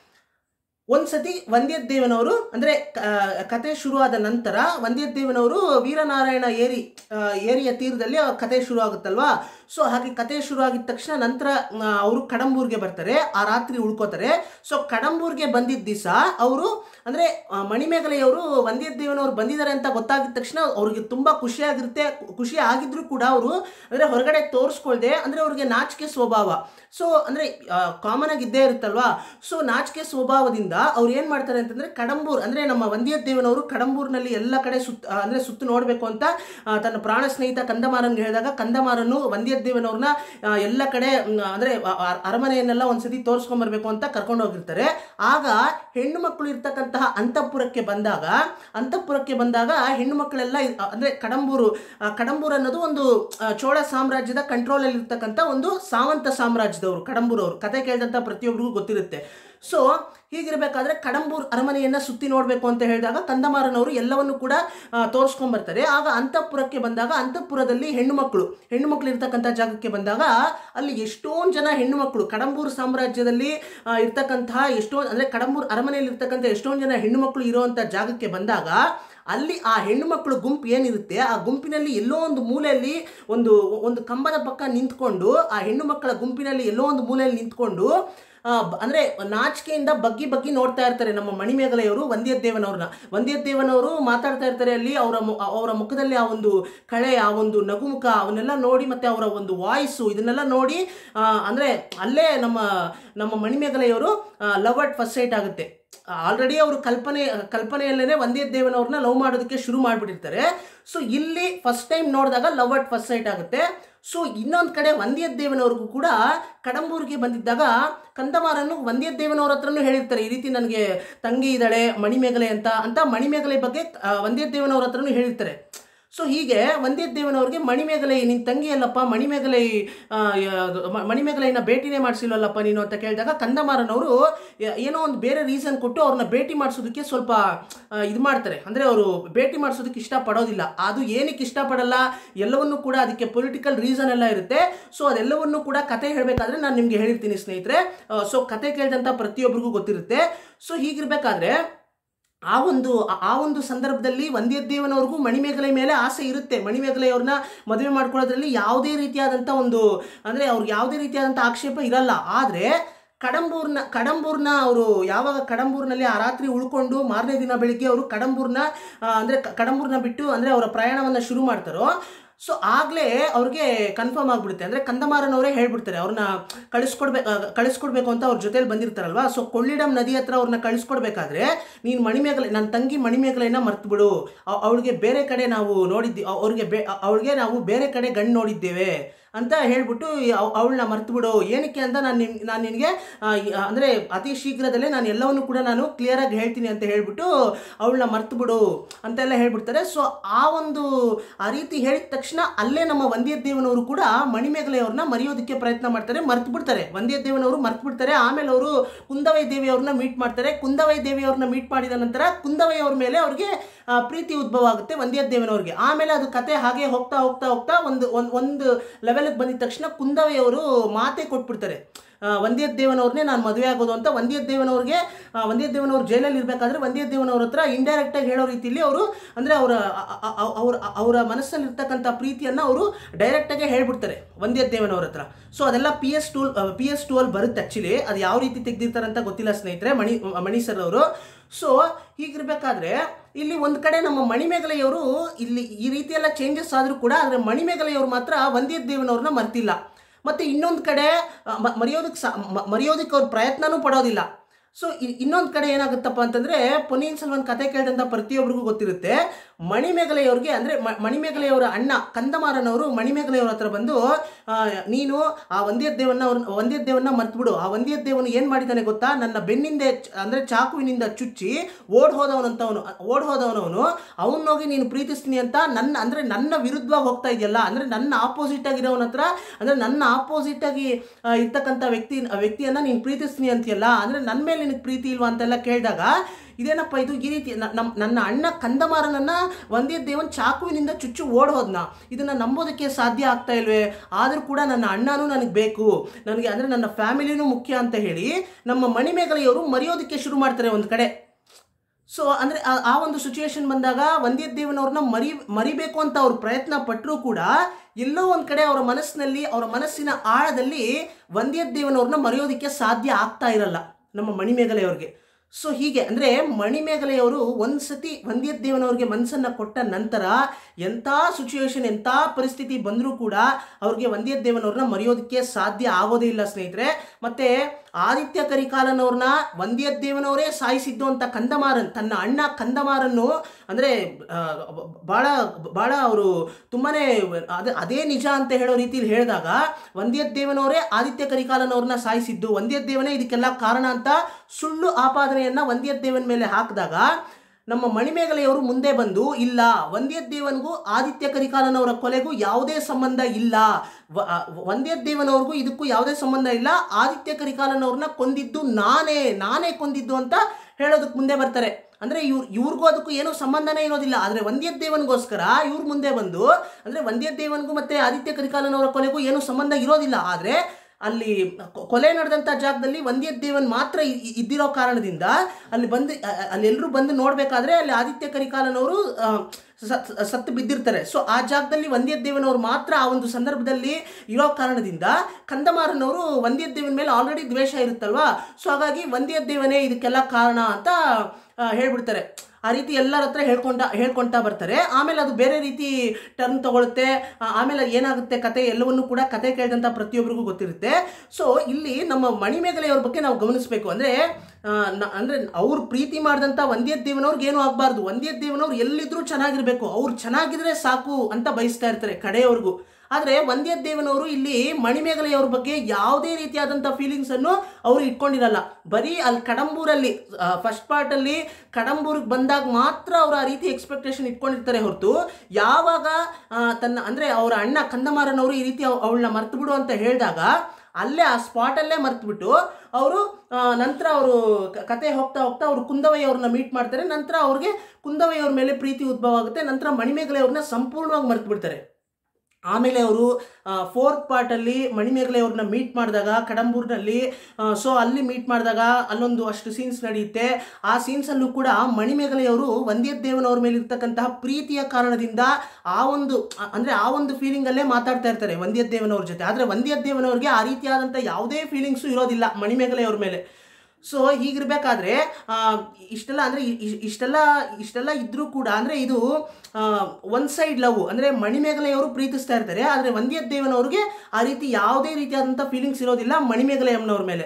ಒಂದ್ಸತಿ ವಂದ್ಯದೇವನವರು ಅಂದ್ರೆ ಕ- ಕತೆ ಶುರುವಾದ ನಂತರ ವಂದ್ಯದೇವನವರು ವೀರನಾರಾಯಣ ಏರಿ ಆ, ಏರಿಯ ತೀರದಲ್ಲಿ ಆ ಕತೆ ಶುರು ಆಗುತ್ತಲ್ವಾ ಸೊ ಹಾಗೆ ಕತೆ ಶುರು ಆಗಿದ ತಕ್ಷಣ ನಂತರ ಅವರು ಕಡಂಬೂರ್ಗೆ ಬರ್ತಾರೆ ಆ ರಾತ್ರಿ ಉಳ್ಕೋತಾರೆ ಸೊ ಕಡಂಬೂರ್ಗೆ ಬಂದಿದ್ದ ದಿವಸ ಅವರು ಅಂದ್ರೆ ಆ, ಮಣಿಮೇಗಲೆಯವರು ವಂದ್ಯದೇವನವರು ಬಂದಿದ್ದಾರೆ ಅಂತ ಗೊತ್ತಾಗಿದ ತಕ್ಷಣ ಅವ್ರಿಗೆ ತುಂಬಾ ಖುಷಿಯಾಗಿರುತ್ತೆ ಖುಷಿ ಆಗಿದ್ರು ಕೂಡ ಅವರು ಅಂದ್ರೆ ಹೊರಗಡೆ ತೋರಿಸ್ಕೊಳ್ದೆ ಅಂದ್ರೆ ಅವ್ರಿಗೆ ನಾಚಿಕೆ ಸ್ವಭಾವ ಸೊ ಅಂದ್ರೆ ಕಾಮನ್ ಆಗಿ ಇದ್ದೇ ಇರುತ್ತಲ್ವಾ ಸೊ ನಾಚಿಕೆ ಸ್ವಭಾವದಿಂದ ಅವ್ರು ಏನ್ ಮಾಡ್ತಾರೆ ಅಂತಂದ್ರೆ ಕಡಂಬೂರ್ ಅಂದ್ರೆ ನಮ್ಮ ವಂದ್ಯದೇವನವರು ಕಡಂಬೂರ್ನಲ್ಲಿ ಎಲ್ಲ ಕಡೆ ಸುತ್ತ ಆ, ಅಂದ್ರೆ ಸುತ್ತು ನೋಡ್ಬೇಕು ಅಂತ ಆ, ತನ್ನ ಪ್ರಾಣ ಸ್ನೇಹಿತ ಕಂದಮಾರನ್ಗೆ ಹೇಳಿದಾಗ ಕಂದಮಾರನು ವಂದ್ಯದೇವನವ್ರನ್ನ ಆ, ಎಲ್ಲ ಕಡೆ ಮ್, ಅಂದ್ರೆ ಆ- ಆ- ಅರಮನೆಯನ್ನೆಲ್ಲ ಒಂದ್ಸತಿ ತೋರಿಸ್ಕೊಂಡ್ ಬರ್ಬೇಕು ಅಂತ ಕರ್ಕೊಂಡು ಹೋಗಿರ್ತಾರೆ ಆಗ ಹೆಣ್ಣು ಮಕ್ಕಳು ಇರ್ತಕ್ಕಂತಹ ಅಂತಃಪುರಕ್ಕೆ ಬಂದಾಗ ಅಂತಃಪುರಕ್ಕೆ ಬಂದಾಗ ಹೆಣ್ಣು ಮಕ್ಕಳೆಲ್ಲ ಇ- ಅಂದ್ರೆ ಕಡಂಬೂರು ಆ, ಕಡಂಬೂರು ಅನ್ನೋದು ಒಂದು ಆ, ಚೋಳ ಸಾಮ್ರಾಜ್ಯದ ಕಂಟ್ರೋಲ್ ಅಲ್ಲಿ ಇರ್ತಕ್ಕಂಥ ಒಂದು ಸಾವಂತ ಸಾಮ್ರಾಜ್ಯದವರು ಕಡಂಬೂರವರು ಕತೆ ಕೇಳಿದಂಥ ಪ್ರತಿಯೊಬ್ಬರಿಗೂ ಗೊತ್ತಿರುತ್ತೆ ಸೊ ಹೀಗಿರಬೇಕಾದ್ರೆ ಕಡಂಬೂರ್ ಅರಮನೆಯನ್ನ ಸುತ್ತಿ ನೋಡಬೇಕು ಅಂತ ಹೇಳಿದಾಗ ಕಂದಮಾರನವರು ಎಲ್ಲವನ್ನು ಕೂಡ ತೋರಿಸ್ಕೊಂಡ್ ಬರ್ತಾರೆ ಆಗ ಅಂತಃಪುರಕ್ಕೆ ಬಂದಾಗ ಅಂತಃಪುರದಲ್ಲಿ ಹೆಣ್ಣು ಮಕ್ಕಳು ಹೆಣ್ಣು ಮಕ್ಕಳು ಇರ್ತಕ್ಕಂಥ ಜಾಗಕ್ಕೆ ಬಂದಾಗ ಅಲ್ಲಿ ಎಷ್ಟೊಂದು ಜನ ಹೆಣ್ಣು ಮಕ್ಕಳು ಕಡಂಬೂರ್ ಸಾಮ್ರಾಜ್ಯದಲ್ಲಿ ಆ, ಇರ್ತಕ್ಕಂತಹ ಎಷ್ಟೊಂದು ಅಂದ್ರೆ ಕಡಂಬೂರ್ ಅರಮನೆಯಲ್ಲಿ ಇರ್ತಕ್ಕಂಥ ಎಷ್ಟೊಂದು ಜನ ಹೆಣ್ಣು ಮಕ್ಕಳು ಇರುವಂತ ಜಾಗಕ್ಕೆ ಬಂದಾಗ ಅಲ್ಲಿ ಆ ಹೆಣ್ಣು ಮಕ್ಕಳು ಗುಂಪು ಏನಿರುತ್ತೆ ಆ ಗುಂಪಿನಲ್ಲಿ ಎಲ್ಲೋ ಒಂದು ಮೂಲೆಯಲ್ಲಿ ಒಂದು ಒಂದು ಕಂಬದ ಪಕ್ಕ ನಿಂತ್ಕೊಂಡು ಆ ಹೆಣ್ಣು ಮಕ್ಕಳ ಗುಂಪಿನಲ್ಲಿ ಎಲ್ಲೋ ಒಂದು ಮೂಲೆಯಲ್ಲಿ ನಿಂತ್ಕೊಂಡು ಆ, ಬ- ಅಂದ್ರೆ ನಾಚಿಕೆಯಿಂದ ಬಗ್ಗಿ ಬಗ್ಗಿ ನೋಡ್ತಾ ಇರ್ತಾರೆ ನಮ್ಮ ಮಣಿಮೇಗಲೆಯವರು ವಂದ್ಯದೇವನವ್ರನ್ನ ವಂದ್ಯದೇವನವರು ಮಾತಾಡ್ತಾ ಇರ್ತಾರೆ ಅಲ್ಲಿ ಅವರ ಮು- ಅವರ ಮುಖದಲ್ಲಿ ಆ ಒಂದು ಕಳೆ ಆ ಒಂದು ನಗುಮುಖ ಅವನ್ನೆಲ್ಲ ನೋಡಿ ಮತ್ತೆ ಅವರ ಒಂದು ವಾಯ್ಸು ಇದನ್ನೆಲ್ಲ ನೋಡಿ ಆ, ಅಂದ್ರೆ ಅಲ್ಲೇ ನಮ್ಮ ನಮ್ಮ ಮಣಿಮೇಗಲೆಯವರು ಲವ್ ಅಟ್ ಫಸ್ಟ್ ಸೈಟ್ ಆಗುತ್ತೆ ಆಲ್ರೆಡಿ ಅವರು ಕಲ್ಪನೆ ಕಲ್ಪನೆಯಲ್ಲೇ ವಂದ್ಯದೇವನವ್ರನ್ನ ಲವ್ ಮಾಡೋದಕ್ಕೆ ಶುರು ಮಾಡಿಬಿಟ್ಟಿರ್ತಾರೆ ಸೊ ಇಲ್ಲಿ ಫಸ್ಟ್ ಟೈಮ್ ನೋಡಿದಾಗ ಲವ್ ಅಟ್ ಫಸ್ಟ್ ಸೈಟ್ ಆಗುತ್ತೆ ಸೊ ಇನ್ನೊಂದು ಕಡೆ ವಂದ್ಯದೇವನವ್ರಿಗೂ ಕೂಡ ಕಡಂಬೂರಿಗೆ ಬಂದಿದ್ದಾಗ ಕಂದಮಾರನ್ನು ವಂದ್ಯದೇವನವ್ರ ಹತ್ರನೂ ಹೇಳಿರ್ತಾರೆ ಈ ರೀತಿ ನನಗೆ ತಂಗಿ ಇದ್ದಾಳೆ ಮಣಿಮೇಗಲೆ ಅಂತ ಅಂತ ಮಣಿಮೇಗಲೆ ಬಗ್ಗೆ ಆ, ವಂದ್ಯದೇವನವ್ರ ಹತ್ರನೂ ಹೇಳಿರ್ತಾರೆ ಸೊ ಹೀಗೆ ವಂದ್ಯದೇವನವ್ರಿಗೆ ಮಣಿಮೇಗಲೆ ನಿನ್ನ ತಂಗಿ ಅಲ್ಲಪ್ಪ ಮಣಿಮೇಗಲೆ ಆ, ಯಾವ್ದು, ಮ- ಮಣಿಮೇಗಲೆಯನ್ನ ಭೇಟಿನೇ ಮಾಡಿಸಿಲ್ಲಲ್ಲಪ್ಪ ನೀನು ಅಂತ ಕೇಳಿದಾಗ ಕಂದಮಾರನವರು ಯ- ಏನೋ ಒಂದು ಬೇರೆ ರೀಸನ್ ಕೊಟ್ಟು ಅವ್ರನ್ನ ಭೇಟಿ ಮಾಡಿಸೋದಕ್ಕೆ ಸ್ವಲ್ಪ ಇದು ಮಾಡ್ತಾರೆ ಅಂದರೆ ಅವರು ಭೇಟಿ ಮಾಡಿಸೋದಕ್ಕೆ ಇಷ್ಟಪಡೋದಿಲ್ಲ ಅದು ಏನಕ್ಕೆ ಇಷ್ಟಪಡಲ್ಲ ಎಲ್ಲವನ್ನೂ ಕೂಡ ಅದಕ್ಕೆ ಪೊಲಿಟಿಕಲ್ ರೀಸನ್ ಎಲ್ಲ ಇರುತ್ತೆ ಸೊ ಅದೆಲ್ಲವನ್ನೂ ಕೂಡ ಕತೆ ಹೇಳಬೇಕಾದ್ರೆ ನಾನು ನಿಮಗೆ ಹೇಳಿರ್ತೀನಿ ಸ್ನೇಹಿತರೆ ಸೊ ಕತೆ ಕೇಳಿದಂಥ ಪ್ರತಿಯೊಬ್ಬರಿಗೂ ಗೊತ್ತಿರುತ್ತೆ ಸೊ ಹೀಗಿರ್ಬೇಕಾದ್ರೆ ಆ ಒಂದು ಆ- ಆ ಒಂದು ಸಂದರ್ಭದಲ್ಲಿ ವಂದ್ಯದೇವನವ್ರಿಗೂ ಮಣಿಮೇಗಲೆ ಮೇಲೆ ಆಸೆ ಇರುತ್ತೆ ಮಣಿಮೇಗಲೆಯವ್ರನ್ನ ಮದುವೆ ಮಾಡ್ಕೊಳ್ಳೋದ್ರಲ್ಲಿ ಯಾವುದೇ ರೀತಿಯಾದಂಥ ಒಂದು ಅಂದರೆ ಅವ್ರಿಗೆ ಯಾವುದೇ ರೀತಿಯಾದಂಥ ಆಕ್ಷೇಪ ಇರಲ್ಲ ಆದರೆ ಕಡಂಬೂರ್ನ ಕಡಂಬೂರ್ನ ಅವರು ಯಾವಾಗ ಕಡಂಬೂರ್ನಲ್ಲಿ ಆ ರಾತ್ರಿ ಉಳ್ಕೊಂಡು ಮಾರನೇ ದಿನ ಬೆಳಿಗ್ಗೆ ಅವರು ಕಡಂಬೂರ್ನ ಆ, ಅಂದ್ರೆ ಕ- ಕಡಂಬೂರ್ನ ಬಿಟ್ಟು ಅಂದ್ರೆ ಅವರ ಪ್ರಯಾಣವನ್ನ ಶುರು ಮಾಡ್ತಾರೋ ಸೊ ಆಗ್ಲೇ ಅವ್ರಿಗೆ ಕನ್ಫರ್ಮ್ ಆಗ್ಬಿಡುತ್ತೆ ಅಂದ್ರೆ ಕಂದಮಾರನವರೇ ಹೇಳ್ಬಿಡ್ತಾರೆ ಅವ್ರನ್ನ ಕಳಿಸ್ಕೊಡ್ಬೇಕು ಕಳಿಸ್ಕೊಡ್ಬೇಕು ಅಂತ ಅವ್ರ ಜೊತೆಲಿ ಬಂದಿರ್ತಾರಲ್ವಾ ಸೊ ಕೊಳ್ಳಿಡಂ ನದಿ ಹತ್ರ ಅವ್ರನ್ನ ಕಳಿಸ್ಕೊಡ್ಬೇಕಾದ್ರೆ ನೀನು ಮಣಿಮೇಗಲೆ ನನ್ನ ತಂಗಿ ಮಣಿಮೇಗಲೆನ ಮರ್ತು ಬಿಡು ಅವಳಿಗೆ ಬೇರೆ ಕಡೆ ನಾವು ನೋಡಿದ್ದಿ ಅವ್ರಿಗೆ ಬೇ ಅವಳಿಗೆ ನಾವು ಬೇರೆ ಕಡೆ ಗಂಡು ನೋಡಿದ್ದೇವೆ ಅಂತ ಹೇಳ್ಬಿಟ್ಟು ಅವಳನ್ನ ಮರ್ತು ಬಿಡು ಏನಕ್ಕೆ ಅಂತ ನಾನು ನಿನ್ ನಾನು ನಿನಗೆ ಅಂದರೆ ಅತಿ ಶೀಘ್ರದಲ್ಲೇ ನಾನು ಎಲ್ಲವನ್ನು ಕೂಡ ನಾನು ಕ್ಲಿಯರಾಗಿ ಹೇಳ್ತೀನಿ ಅಂತ ಹೇಳ್ಬಿಟ್ಟು ಅವಳನ್ನ ಮರ್ತು ಬಿಡು ಅಂತೆಲ್ಲ ಹೇಳ್ಬಿಡ್ತಾರೆ ಸೊ ಆ ಒಂದು ಆ ರೀತಿ ಹೇಳಿದ ತಕ್ಷಣ ಅಲ್ಲೇ ನಮ್ಮ ವಂದ್ಯದೇವನವರು ಕೂಡ ಮಣಿಮೇಗಲೆಯವ್ರನ್ನ ಮರೆಯೋದಕ್ಕೆ ಪ್ರಯತ್ನ ಮಾಡ್ತಾರೆ ಮರ್ತು ಬಿಡ್ತಾರೆ ವಂದ್ಯದೇವನವರು ಮರ್ತು ಬಿಡ್ತಾರೆ ಆಮೇಲೆ ಅವರು ಕುಂದವೈ ದೇವಿಯವ್ರನ್ನ ಮೀಟ್ ಮಾಡ್ತಾರೆ ಕುಂದವೈ ದೇವಿಯವ್ರನ್ನ ಮೀಟ್ ಮಾಡಿದ ನಂತರ ಕುಂದವೈ ಅವ್ರ ಮೇಲೆ ಅವ್ರಿಗೆ ಆ, ಪ್ರೀತಿ ಉದ್ಭವ ಆಗುತ್ತೆ ವಂದ್ಯದೇವನವ್ರಿಗೆ ಆಮೇಲೆ ಅದು ಕತೆ ಹಾಗೆ ಹೋಗ್ತಾ ಹೋಗ್ತಾ ಹೋಗ್ತಾ ಒಂದು ಒಂದು ಒಂದು ಲೆವೆಲ್ಗೆ ಬಂದಿದ ತಕ್ಷಣ ಕುಂದವೆಯವರು ಮಾತೆ ಕೊಟ್ಬಿಡ್ತಾರೆ ಆ, ವಂದ್ಯದೇವನವ್ರನ್ನೇ ನಾನು ಮದುವೆ ಆಗೋದು ಅಂತ ವಂದ್ಯದೇವನವ್ರಿಗೆ ಆ, ವಂದ್ಯದೇವನವ್ರು ಜೈಲಲ್ಲಿ ಇರಬೇಕಾದ್ರೆ ವಂದ್ಯದೇವನವ್ರ ಹತ್ರ ಇಂಡೈರೆಕ್ಟ್ ಆಗಿ ಹೇಳೋ ರೀತಿಯಲ್ಲಿ ಅವರು ಅಂದರೆ ಅವರ ಅವ್ರ ಅವರ ಮನಸ್ಸಲ್ಲಿ ಇರ್ತಕ್ಕಂಥ ಪ್ರೀತಿಯನ್ನು ಅವರು ಡೈರೆಕ್ಟಾಗಿ ಹೇಳ್ಬಿಡ್ತಾರೆ ವಂದ್ಯದೇವನವ್ರ ಹತ್ರ ಸೊ ಅದೆಲ್ಲ ಪಿ ಎಸ್ ಟೂಲ್ ಪಿ ಎಸ್ ಟೂ ಅಲ್ಲಿ ಬರುತ್ತೆ ಆ್ಯಕ್ಚುಲಿ ಅದು ಯಾವ ರೀತಿ ತೆಗ್ದಿರ್ತಾರೆ ಅಂತ ಗೊತ್ತಿಲ್ಲ ಸ್ನೇಹಿತರೆ ಮಣಿ ಮಣಿ ಸರ್ ಅವರು ಸೊ ಹೀಗಿರ್ಬೇಕಾದ್ರೆ ಇಲ್ಲಿ ಒಂದು ಕಡೆ ನಮ್ಮ ಮಣಿಮೇಗಲೆಯವರು ಇಲ್ಲಿ ಈ ರೀತಿ ಎಲ್ಲ ಚೇಂಜಸ್ ಆದರೂ ಕೂಡ ಆದರೆ ಮಣಿಮೇಗಲೆಯವರು ಮಾತ್ರ ವಂದ್ಯದೇವನವ್ರನ್ನ ಮರ್ತಿಲ್ಲ ಮತ್ತು ಇನ್ನೊಂದು ಕಡೆ ಮರೆಯೋದಕ್ಕೆ ಸ ಮ- ಮರೆಯೋದಕ್ಕೆ ಅವ್ರ ಪ್ರಯತ್ನನೂ ಪಡೋದಿಲ್ಲ ಸೊ ಇನ್ನೊಂದು ಕಡೆ ಏನಾಗುತ್ತಪ್ಪ ಅಂತಂದರೆ ಪೊನ್ನಿಯಿನ್ ಸೆಲ್ವನ್ ಕತೆ ಕೇಳಿದಂಥ ಪ್ರತಿಯೊಬ್ಬರಿಗೂ ಗೊತ್ತಿರುತ್ತೆ ಮಣಿಮೇಗಲೆಯವ್ರಿಗೆ ಅಂದರೆ ಮಣಿಮೇಗಲೆಯವರ ಅಣ್ಣ ಕಂದಮಾರನವರು ಮಣಿಮೇಗಲೆಯವ್ರ ಹತ್ರ ಬಂದು ಆ, ನೀನು ಆ ವಂದ್ಯದೇವನ್ನ ಅವ್ರ ವಂದ್ಯದೇವನ್ನ ಮರ್ತ್ಬಿಡು ಆ ವಂದ್ಯದೇವನು ಏನು ಮಾಡಿದ್ದಾನೆ ಗೊತ್ತಾ ನನ್ನ ಬೆನ್ನಿಂದ ಅಂದರೆ ಚಾಕುವಿನಿಂದ ಚುಚ್ಚಿ ಓಡ್ ಹೋದವನಂತವನು ಓಡ್ ಹೋದವನವನು ಅವನೋಗಿ ನೀನು ಪ್ರೀತಿಸ್ತೀನಿ ಅಂತ ನನ್ನ ಅಂದರೆ ನನ್ನ ವಿರುದ್ಧವಾಗಿ ಹೋಗ್ತಾ ಇದೆಯಲ್ಲ ಅಂದರೆ ನನ್ನ ಆಪೋಸಿಟ್ ಆಗಿರೋವನ ಹತ್ರ ಅಂದರೆ ನನ್ನ ಆಪೋಸಿಟ್ ಆಗಿ ಆ, ಇರ್ತಕ್ಕಂಥ ವ್ಯಕ್ತಿ ವ್ಯಕ್ತಿಯನ್ನ ನೀನು ಪ್ರೀತಿಸ್ತೀನಿ ಅಂತೀಯಲ್ಲ ಅಂದರೆ ನನ್ನ ಮೇಲೆ ನಿನಗೆ ಪ್ರೀತಿ ಇಲ್ವಾ ಅಂತೆಲ್ಲ ಕೇಳಿದಾಗ ಇದೇನಪ್ಪ ಇದು ಈ ರೀತಿ ನ- ನಮ್ ನನ್ನ ಅಣ್ಣ ಕಂದಮಾರನನ್ನ ವಂದ್ಯದೇವನ್ ಚಾಕುವಿನಿಂದ ಚುಚ್ಚು ಓಡ್ ಹೋದ್ನ ಇದನ್ನ ನಂಬೋದಕ್ಕೆ ಸಾಧ್ಯ ಆಗ್ತಾ ಇಲ್ವೇ ಆದರೂ ಕೂಡ ನನ್ನ ಅಣ್ಣನೂ ನನಗೆ ಬೇಕು ನನಗೆ ಅಂದರೆ ನನ್ನ ಫ್ಯಾಮಿಲಿನೂ ಮುಖ್ಯ ಅಂತ ಹೇಳಿ ನಮ್ಮ ಮಣಿಮೇಗಲೆಯವರು ಮರೆಯೋದಕ್ಕೆ ಶುರು ಮಾಡ್ತಾರೆ ಒಂದು ಕಡೆ ಸೊ ಅಂದರೆ ಆ ಒಂದು ಸಿಚುವೇಶನ್ ಬಂದಾಗ ವಂದ್ಯದೇವನವ್ರನ್ನ ಮರಿ ಮರಿಬೇಕು ಅಂತ ಅವ್ರು ಪ್ರಯತ್ನ ಪಟ್ಟರೂ ಕೂಡ ಎಲ್ಲೋ ಒಂದು ಕಡೆ ಅವರ ಮನಸ್ಸಿನಲ್ಲಿ ಅವರ ಮನಸ್ಸಿನ ಆಳದಲ್ಲಿ ವಂದ್ಯದೇವನವ್ರನ್ನ ಮರೆಯೋದಕ್ಕೆ ಸಾಧ್ಯ ಆಗ್ತಾ ಇರಲ್ಲ ನಮ್ಮ ಮಣಿಮೇಗಲೆಯವ್ರಿಗೆ ಸೊ ಹೀಗೆ ಅಂದರೆ ಮಣಿಮೇಗಲೆಯವರು ಒಂದು ಸತಿ ವಂದ್ಯದೇವನವ್ರಿಗೆ ಮನಸ್ಸನ್ನು ಕೊಟ್ಟ ನಂತರ ಎಂಥ ಸಿಚುವೇಶನ್ ಎಂಥ ಪರಿಸ್ಥಿತಿ ಬಂದರೂ ಕೂಡ ಅವ್ರಿಗೆ ವಂದ್ಯದೇವನವ್ರನ್ನ ಮರೆಯೋದಕ್ಕೆ ಸಾಧ್ಯ ಆಗೋದೇ ಇಲ್ಲ ಸ್ನೇಹಿತರೆ ಮತ್ತು ಆದಿತ್ಯ ಕರಿಕಾಲನವ್ರನ್ನ ವಂದ್ಯದೇವನವರೇ ಸಾಯಿಸಿದ್ದು ಅಂತ ಕಂದಮಾರನ್ ತನ್ನ ಅಣ್ಣ ಕಂದಮಾರನ್ನು ಅಂದರೆ ಭಾಳ ಭಾಳ ಅವರು ತುಂಬಾ ಅದೇ ಅದೇ ನಿಜ ಅಂತ ಹೇಳೋ ರೀತಿಯಲ್ಲಿ ಹೇಳಿದಾಗ ವಂದ್ಯದೇವನವರೇ ಆದಿತ್ಯ ಕರಿಕಾಲನವ್ರನ್ನ ಸಾಯಿಸಿದ್ದು ವಂದ್ಯದೇವನೇ ಇದಕ್ಕೆಲ್ಲ ಕಾರಣ ಅಂತ ಸುಳ್ಳು ಆಪಾದನೆಯನ್ನ ವಂದ್ಯದೇವನ ಮೇಲೆ ಹಾಕಿದಾಗ ನಮ್ಮ ಮಣಿಮೇಗಲೆಯವರು ಮುಂದೆ ಬಂದು ಇಲ್ಲ ವಂದ್ಯದೇವನಿಗೂ ಆದಿತ್ಯ ಕರಿಕಾಲನವರ ಕೊಲೆಗೂ ಯಾವುದೇ ಸಂಬಂಧ ಇಲ್ಲ ವ- ಆ, ವಂದ್ಯದೇವನವ್ರಿಗೂ ಇದಕ್ಕೂ ಯಾವುದೇ ಸಂಬಂಧ ಇಲ್ಲ ಆದಿತ್ಯ ಕರಿಕಾಲನವ್ರನ್ನ ಕೊಂದಿದ್ದು ನಾನೇ ನಾನೇ ಕೊಂದಿದ್ದು ಅಂತ ಹೇಳೋದಕ್ಕೆ ಮುಂದೆ ಬರ್ತಾರೆ ಅಂದ್ರೆ ಇವ್ರು ಇವ್ರಿಗೂ ಅದಕ್ಕೂ ಏನೂ ಸಂಬಂಧನೇ ಇರೋದಿಲ್ಲ ಆದರೆ ವಂದ್ಯದೇವನಿಗೋಸ್ಕರ ಇವ್ರು ಮುಂದೆ ಬಂದು ಅಂದ್ರೆ ವಂದ್ಯದೇವನಿಗೂ ಮತ್ತೆ ಆದಿತ್ಯ ಕರಿಕಾಲನವರ ಕೊಲೆಗೂ ಏನೂ ಸಂಬಂಧ ಇರೋದಿಲ್ಲ ಆದರೆ ಅಲ್ಲಿ ಕೊ- ಕೊಲೆ ನಡೆದಂಥ ಜಾಗದಲ್ಲಿ ವಂದ್ಯದೇವನ್ ಮಾತ್ರ ಇ- ಇ- ಇದ್ದಿರೋ ಕಾರಣದಿಂದ ಅಲ್ಲಿ ಬಂದು ಅ- ಅ- ಅಲ್ಲಿ ಎಲ್ಲರೂ ಬಂದು ನೋಡಬೇಕಾದ್ರೆ ಅಲ್ಲಿ ಆದಿತ್ಯ ಕರಿಕಾಲನವರು ಆ, ಸತ್ ಸತ್ತು ಬಿದ್ದಿರ್ತಾರೆ ಸೊ ಆ ಜಾಗದಲ್ಲಿ ವಂದ್ಯದೇವನವರು ಮಾತ್ರ ಆ ಒಂದು ಸಂದರ್ಭದಲ್ಲಿ ಇರೋ ಕಾರಣದಿಂದ ಕಂದಮಾರನವರು ವಂದ್ಯದೇವನ ಮೇಲೆ ಆಲ್ರೆಡಿ ದ್ವೇಷ ಇರುತ್ತಲ್ವಾ ಸೊ ಹಾಗಾಗಿ ವಂದ್ಯದೇವನೇ ಇದಕ್ಕೆಲ್ಲ ಕಾರಣ ಅಂತ ಆ, ಹೇಳ್ಬಿಡ್ತಾರೆ ಆ ರೀತಿ ಎಲ್ಲರ ಹತ್ರ ಹೇಳ್ಕೊಂಡ ಹೇಳ್ಕೊಂತಾ ಬರ್ತಾರೆ ಆಮೇಲೆ ಅದು ಬೇರೆ ರೀತಿ ಟರ್ನ್ ತಗೊಳುತ್ತೆ ಆ, ಆಮೇಲೆ ಏನಾಗುತ್ತೆ ಕತೆ ಎಲ್ಲವನ್ನೂ ಕೂಡ ಕತೆ ಕೇಳಿದಂಥ ಪ್ರತಿಯೊಬ್ಬರಿಗೂ ಗೊತ್ತಿರುತ್ತೆ ಸೊ ಇಲ್ಲಿ ನಮ್ಮ ಮಣಿಮೇಗಲೆಯವ್ರ ಬಗ್ಗೆ ನಾವು ಗಮನಿಸಬೇಕು ಅಂದರೆ ಅಂದರೆ ಅವ್ರು ಪ್ರೀತಿ ಮಾಡಿದಂಥ ವಂದ್ಯದೇವನವ್ರಿಗೆ ಏನೂ ಆಗಬಾರ್ದು ವಂದ್ಯದೇವನವ್ರು ಎಲ್ಲಿದ್ರೂ ಚೆನ್ನಾಗಿರ್ಬೇಕು ಅವ್ರು ಚೆನ್ನಾಗಿದ್ರೆ ಸಾಕು ಅಂತ ಬಯಸ್ತಾ ಇರ್ತಾರೆ ಕಡೆಯವರೆಗೂ ಆದರೆ ವಂದ್ಯದೇವನವರು ಇಲ್ಲಿ ಮಣಿಮೇಗಲೆಯವ್ರ ಬಗ್ಗೆ ಯಾವುದೇ ರೀತಿಯಾದಂಥ ಫೀಲಿಂಗ್ಸನ್ನು ಅವರು ಇಟ್ಕೊಂಡಿರಲ್ಲ ಬರೀ ಅಲ್ಲಿ ಕಡಂಬೂರಲ್ಲಿ ಫಸ್ಟ್ ಪಾರ್ಟಲ್ಲಿ ಕಡಂಬೂರಿಗೆ ಬಂದಾಗ ಮಾತ್ರ ಅವರು ಆ ರೀತಿ ಎಕ್ಸ್ಪೆಕ್ಟೇಷನ್ ಇಟ್ಕೊಂಡಿರ್ತಾರೆ ಹೊರತು ಯಾವಾಗ ಆ, ತನ್ನ ಅಂದರೆ ಅವರ ಅಣ್ಣ ಕಂದಮಾರನವರು ಈ ರೀತಿ ಅವಳನ್ನ ಮರ್ತು ಬಿಡು ಅಂತ ಹೇಳಿದಾಗ ಅಲ್ಲೇ ಆ ಸ್ಪಾಟಲ್ಲೇ ಮರ್ತ್ಬಿಟ್ಟು ಅವರು ನಂತರ ಅವರು ಕತೆ ಹೋಗ್ತಾ ಹೋಗ್ತಾ ಅವರು ಕುಂದವಯ್ಯ ಅವ್ರನ್ನ ಮೀಟ್ ಮಾಡ್ತಾರೆ ನಂತರ ಅವ್ರಿಗೆ ಕುಂದವಯ್ಯ ಅವ್ರ ಮೇಲೆ ಪ್ರೀತಿ ಉದ್ಭವ ಆಗುತ್ತೆ ನಂತರ ಮಣಿಮೇಗಲೆ ಅವ್ರನ್ನ ಸಂಪೂರ್ಣವಾಗಿ ಮರ್ತು ಬಿಡ್ತಾರೆ ಆಮೇಲೆ ಅವರು ಫೋರ್ತ್ ಪಾರ್ಟಲ್ಲಿ ಮಣಿಮೇಗಲೆ ಅವ್ರನ್ನ ಮೀಟ್ ಮಾಡಿದಾಗ ಕಡಂಬೂರಿನಲ್ಲಿ ಸೊ ಅಲ್ಲಿ ಮೀಟ್ ಮಾಡಿದಾಗ ಅಲ್ಲೊಂದು ಅಷ್ಟು ಸೀನ್ಸ್ ನಡೆಯುತ್ತೆ ಆ ಸೀನ್ಸಲ್ಲೂ ಕೂಡ ಮಣಿಮೇಗಲೆಯವರು ವಂದ್ಯದೇವನವ್ರ ಮೇಲೆ ಇರ್ತಕ್ಕಂತಹ ಪ್ರೀತಿಯ ಕಾರಣದಿಂದ ಆ ಒಂದು ಅ- ಅಂದ್ರೆ ಆ ಒಂದು ಫೀಲಿಂಗಲ್ಲೇ ಮಾತಾಡ್ತಾ ಇರ್ತಾರೆ ವಂದ್ಯದೇವನವ್ರ ಜೊತೆ ಆದರೆ ವಂದ್ಯದೇವನವ್ರಿಗೆ ಆ ರೀತಿಯಾದಂಥ ಯಾವುದೇ ಫೀಲಿಂಗ್ಸು ಇರೋದಿಲ್ಲ ಮಣಿಮೇಗಲೆಯವ್ರ ಮೇಲೆ ಸೊ ಹೀಗಿರ್ಬೇಕಾದ್ರೆ ಆ, ಇಷ್ಟೆಲ್ಲ ಅಂದರೆ ಇಷ್ಟೆಲ್ಲ ಇಷ್ಟೆಲ್ಲ ಇದ್ರೂ ಕೂಡ ಅಂದರೆ ಇದು ಒನ್ ಸೈಡ್ ಲವ್ ಅಂದರೆ ಮಣಿಮೇಗಲೆಯವರು ಪ್ರೀತಿಸ್ತಾ ಇರ್ತಾರೆ ಆದರೆ ವಂದ್ಯದೇವನವ್ರಿಗೆ ಆ ರೀತಿ ಯಾವುದೇ ರೀತಿಯಾದಂಥ ಫೀಲಿಂಗ್ಸ್ ಇರೋದಿಲ್ಲ ಮಣಿಮೇಗಲೆಯಮ್ಮನವ್ರ ಮೇಲೆ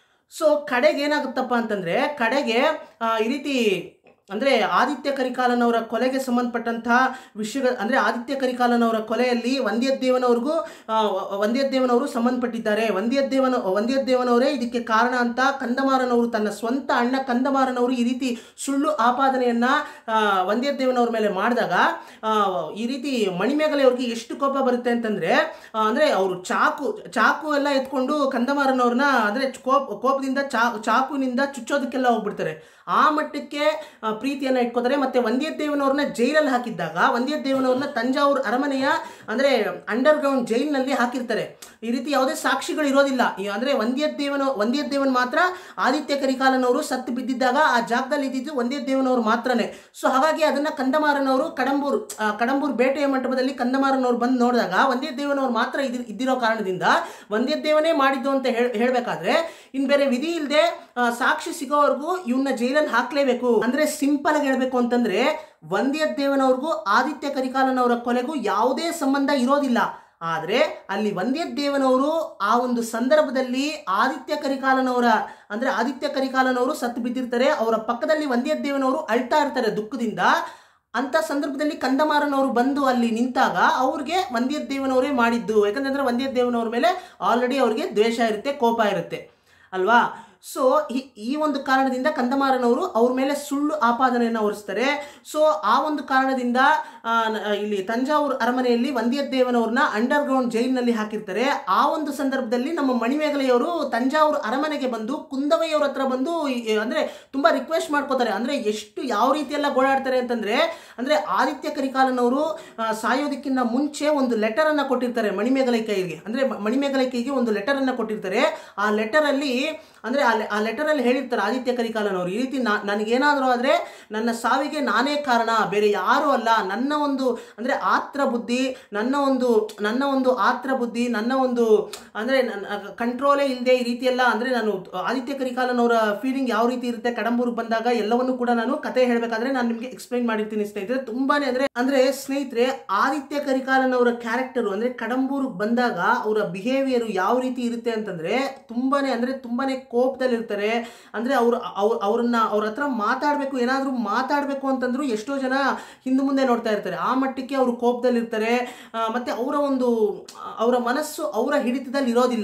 ಸೊ ಕಡೆಗೆ ಏನಾಗುತ್ತಪ್ಪ ಅಂತಂದರೆ ಕಡೆಗೆ ಆ, ಈ ರೀತಿ ಅಂದರೆ ಆದಿತ್ಯ ಕರಿಕಾಲನವರ ಕೊಲೆಗೆ ಸಂಬಂಧಪಟ್ಟಂತಹ ವಿಷಯಗಳ ಅಂದರೆ ಆದಿತ್ಯ ಕರಿಕಾಲನವರ ಕೊಲೆಯಲ್ಲಿ ವಂದ್ಯದೇವನವ್ರಿಗೂ ಆ, ವ- ವಂದ್ಯದೇವನವರು ಸಂಬಂಧಪಟ್ಟಿದ್ದಾರೆ ವಂದ್ಯದೇವನ ವಂದ್ಯದೇವನವರೇ ಇದಕ್ಕೆ ಕಾರಣ ಅಂತ ಕಂದಮಾರನವರು ತನ್ನ ಸ್ವಂತ ಅಣ್ಣ ಕಂದಮಾರನವರು ಈ ರೀತಿ ಸುಳ್ಳು ಆಪಾದನೆಯನ್ನ ಆ, ವಂದ್ಯದೇವನವ್ರ ಮೇಲೆ ಮಾಡಿದಾಗ ಆ, ಈ ರೀತಿ ಮಣಿಮೇಗಲೆ ಅವ್ರಿಗೆ ಎಷ್ಟು ಕೋಪ ಬರುತ್ತೆ ಅಂತಂದ್ರೆ ಆ, ಅಂದ್ರೆ ಅವರು ಚಾಕು ಚಾಕು ಎಲ್ಲ ಎತ್ಕೊಂಡು ಕಂದಮಾರನವ್ರನ್ನ ಅಂದ್ರೆ ಕೋಪ ಕೋಪದಿಂದ ಚಾ ಚಾಕುವಿನಿಂದ ಚುಚ್ಚೋದಕ್ಕೆಲ್ಲ ಹೋಗ್ಬಿಡ್ತಾರೆ ಆ ಮಟ್ಟಕ್ಕೆ ಆ, ಪ್ರೀತಿಯನ್ನ ಇಟ್ಕೋತಾರೆ ಮತ್ತೆ ವಂದ್ಯದೇವನವ್ರನ್ನ ಜೈಲಲ್ಲಿ ಹಾಕಿದ್ದಾಗ ವಂದ್ಯದೇವನವ್ರನ್ನ ತಂಜಾವೂರು ಅರಮನೆಯ ಅಂದ್ರೆ ಅಂಡರ್ ಗ್ರೌಂಡ್ ಜೈಲಿನಲ್ಲಿ ಹಾಕಿರ್ತಾರೆ ಈ ರೀತಿ ಯಾವುದೇ ಸಾಕ್ಷಿಗಳು ಇರೋದಿಲ್ಲ ಈ ಅಂದ್ರೆ ವಂದ್ಯದೇವನ ವಂದ್ಯದೇವನ್ ಮಾತ್ರ ಆದಿತ್ಯ ಕರಿಕಾಲನವರು ಸತ್ತು ಬಿದ್ದಿದ್ದಾಗ ಆ ಜಾಗದಲ್ಲಿ ಇದ್ದಿದ್ದು ವಂದ್ಯದೇವನವರು ಮಾತ್ರನೇ ಸೊ ಹಾಗಾಗಿ ಅದನ್ನ ಕಂದಮಾರನವರು ಕಡಂಬೂರು ಆ, ಕಡಂಬೂರು ಬೇಟೆಯ ಮಂಟಪದಲ್ಲಿ ಕಂದಮಾರನವರು ಬಂದು ನೋಡಿದಾಗ ವಂದ್ಯದೇವನವರು ಮಾತ್ರ ಇದ್ ಇದ್ದಿರೋ ಕಾರಣದಿಂದ ವಂದ್ಯದೇವನೇ ಮಾಡಿದ್ದು ಅಂತ ಹೇಳ್ ಹೇಳ್ಬೇಕಾದ್ರೆ ಇನ್ ಬೇರೆ ವಿಧಿ ಇಲ್ಲದೆ ಸಾಕ್ಷಿ ಸಿಗೋವರೆಗೂ ಇವನ್ನ ಜೈಲಲ್ಲಿ ಹಾಕ್ಲೇಬೇಕು ಅಂದ್ರೆ ಸಿಂಪಲ್ ಆಗಿ ಹೇಳ್ಬೇಕು ಅಂತಂದ್ರೆ ವಂದ್ಯದೇವನವ್ರಿಗೂ ಆದಿತ್ಯ ಕರಿಕಾಲನವರ ಕೊಲೆಗೂ ಯಾವುದೇ ಸಂಬಂಧ ಇರೋದಿಲ್ಲ ಆದರೆ ಅಲ್ಲಿ ವಂದ್ಯದೇವನವರು ಆ ಒಂದು ಸಂದರ್ಭದಲ್ಲಿ ಆದಿತ್ಯ ಕರಿಕಾಲನವರ ಅಂದ್ರೆ ಆದಿತ್ಯ ಕರಿಕಾಲನವರು ಸತ್ತು ಬಿದ್ದಿರ್ತಾರೆ ಅವರ ಪಕ್ಕದಲ್ಲಿ ವಂದ್ಯದೇವನವರು ಅಳ್ತಾ ಇರ್ತಾರೆ ದುಃಖದಿಂದ ಅಂತ ಸಂದರ್ಭದಲ್ಲಿ ಕಂದಮಾರನವರು ಬಂದು ಅಲ್ಲಿ ನಿಂತಾಗ ಅವ್ರಿಗೆ ವಂದ್ಯದೇವನವರೇ ಮಾಡಿದ್ದು ಯಾಕಂತಂದ್ರೆ ವಂದ್ಯದೇವನವ್ರ ಮೇಲೆ ಆಲ್ರೆಡಿ ಅವ್ರಿಗೆ ದ್ವೇಷ ಇರುತ್ತೆ ಕೋಪ ಇರುತ್ತೆ ಅಲ್ವಾ ಸೊ ಈ ಈ ಒಂದು ಕಾರಣದಿಂದ ಕಂದಮಾರನವರು ಅವ್ರ ಮೇಲೆ ಸುಳ್ಳು ಆಪಾದನೆಯನ್ನು ಹೊರಿಸ್ತಾರೆ ಸೊ ಆ ಒಂದು ಕಾರಣದಿಂದ ಆ, ನ- ಇಲ್ಲಿ ತಂಜಾವೂರು ಅರಮನೆಯಲ್ಲಿ ವಂದ್ಯದೇವನವ್ರನ್ನ ಅಂಡರ್ ಗ್ರೌಂಡ್ ಜೈಲಿನಲ್ಲಿ ಹಾಕಿರ್ತಾರೆ ಆ ಒಂದು ಸಂದರ್ಭದಲ್ಲಿ ನಮ್ಮ ಮಣಿಮೇಗಲೆಯವರು ತಂಜಾವೂರು ಅರಮನೆಗೆ ಬಂದು ಕುಂದವಯ್ಯವ್ರ ಹತ್ರ ಬಂದು ಈ- ಅಂದ್ರೆ ತುಂಬಾ ರಿಕ್ವೆಸ್ಟ್ ಮಾಡ್ಕೋತಾರೆ ಅಂದ್ರೆ ಎಷ್ಟು ಯಾವ ರೀತಿ ಎಲ್ಲ ಗೋಳಾಡ್ತಾರೆ ಅಂತಂದ್ರೆ ಅಂದ್ರೆ ಆದಿತ್ಯ ಕರಿಕಾಲನವರು ಆ, ಸಾಯೋದಕ್ಕಿಂತ ಮುಂಚೆ ಒಂದು ಲೆಟರ್ ಅನ್ನ ಕೊಟ್ಟಿರ್ತಾರೆ ಮಣಿಮೇಗಲೈ ಕೈಗೆ ಅಂದ್ರೆ ಮ- ಮಣಿಮೇಗಲೈ ಕೈಗೆ ಒಂದು ಲೆಟರ್ ಅನ್ನ ಕೊಟ್ಟಿರ್ತಾರೆ ಆ ಲೆಟರ್ ಅಲ್ಲಿ ಅಂದ್ರೆ ಆ le- ಆ ಲೆಟರ್ ಅಲ್ಲಿ ಹೇಳಿರ್ತಾರೆ ಆದಿತ್ಯ ಕರಿಕಾಲನವರು ಈ ರೀತಿ ನಾ- ನನಗೇನಾದರೂ ಆದ್ರೆ ನನ್ನ ಸಾವಿಗೆ ನಾನೇ ಕಾರಣ ಬೇರೆ ಯಾರೂ ಅಲ್ಲ ನನ್ನ ಒಂದು ಅಂದ್ರೆ ಆತ್ರ ಬುದ್ಧಿ ನನ್ನ ಒಂದು ನನ್ನ ಒಂದು ಆತ್ರ ಬುದ್ಧಿ ನನ್ನ ಒಂದು ಅಂದ್ರೆ ಕಂಟ್ರೋಲೇ ಇಲ್ಲದೆ ಈ ರೀತಿ ಎಲ್ಲ ಅಂದ್ರೆ ನಾನು ಆದಿತ್ಯ ಕರಿಕಾಲನವರ ಫೀಲಿಂಗ್ ಯಾವ ರೀತಿ ಇರುತ್ತೆ ಕಡಂಬೂರ್ಗೆ ಬಂದಾಗ ಎಲ್ಲವನ್ನು ಕೂಡ ನಾನು ಕತೆ ಹೇಳ್ಬೇಕಾದ್ರೆ ನಾನು ನಿಮಗೆ ಎಕ್ಸ್ಪ್ಲೈನ್ ಮಾಡಿರ್ತೀನಿ ಸ್ನೇಹಿತರೆ ತುಂಬಾನೇ ಅಂದ್ರೆ ಅಂದ್ರೆ ಸ್ನೇಹಿತರೆ ಆದಿತ್ಯ ಕರಿಕಾಲನವರ ಕ್ಯಾರೆಕ್ಟರ್ ಅಂದ್ರೆ ಕಡಂಬೂರ್ಗೆ ಬಂದಾಗ ಅವರ ಬಿಹೇವಿಯರ್ ಯಾವ ರೀತಿ ಇರುತ್ತೆ ಅಂತಂದ್ರೆ ತುಂಬಾನೇ ಅಂದ್ರೆ ತುಂಬಾನೇ ಕೋಪದಲ್ಲಿರ್ತಾರೆ ಅಂದ್ರೆ ಅವ್ರು ಅವ್ರ ಅವ್ರನ್ನ ಅವ್ರ ಹತ್ರ ಮಾತಾಡಬೇಕು ಏನಾದರೂ ಮಾತಾಡಬೇಕು ಅಂತಂದ್ರು ಎಷ್ಟೋ ಜನ ಹಿಂದೆ ಮುಂದೆ ನೋಡ್ತಾ ಇರ್ತಾರೆ ಆ ಮಟ್ಟಕ್ಕೆ ಅವರು ಕೋಪದಲ್ಲಿರ್ತಾರೆ ಆ, ಮತ್ತೆ ಅವರ ಒಂದು ಅವರ ಮನಸ್ಸು ಅವರ ಹಿಡಿತದಲ್ಲಿ ಇರೋದಿಲ್ಲ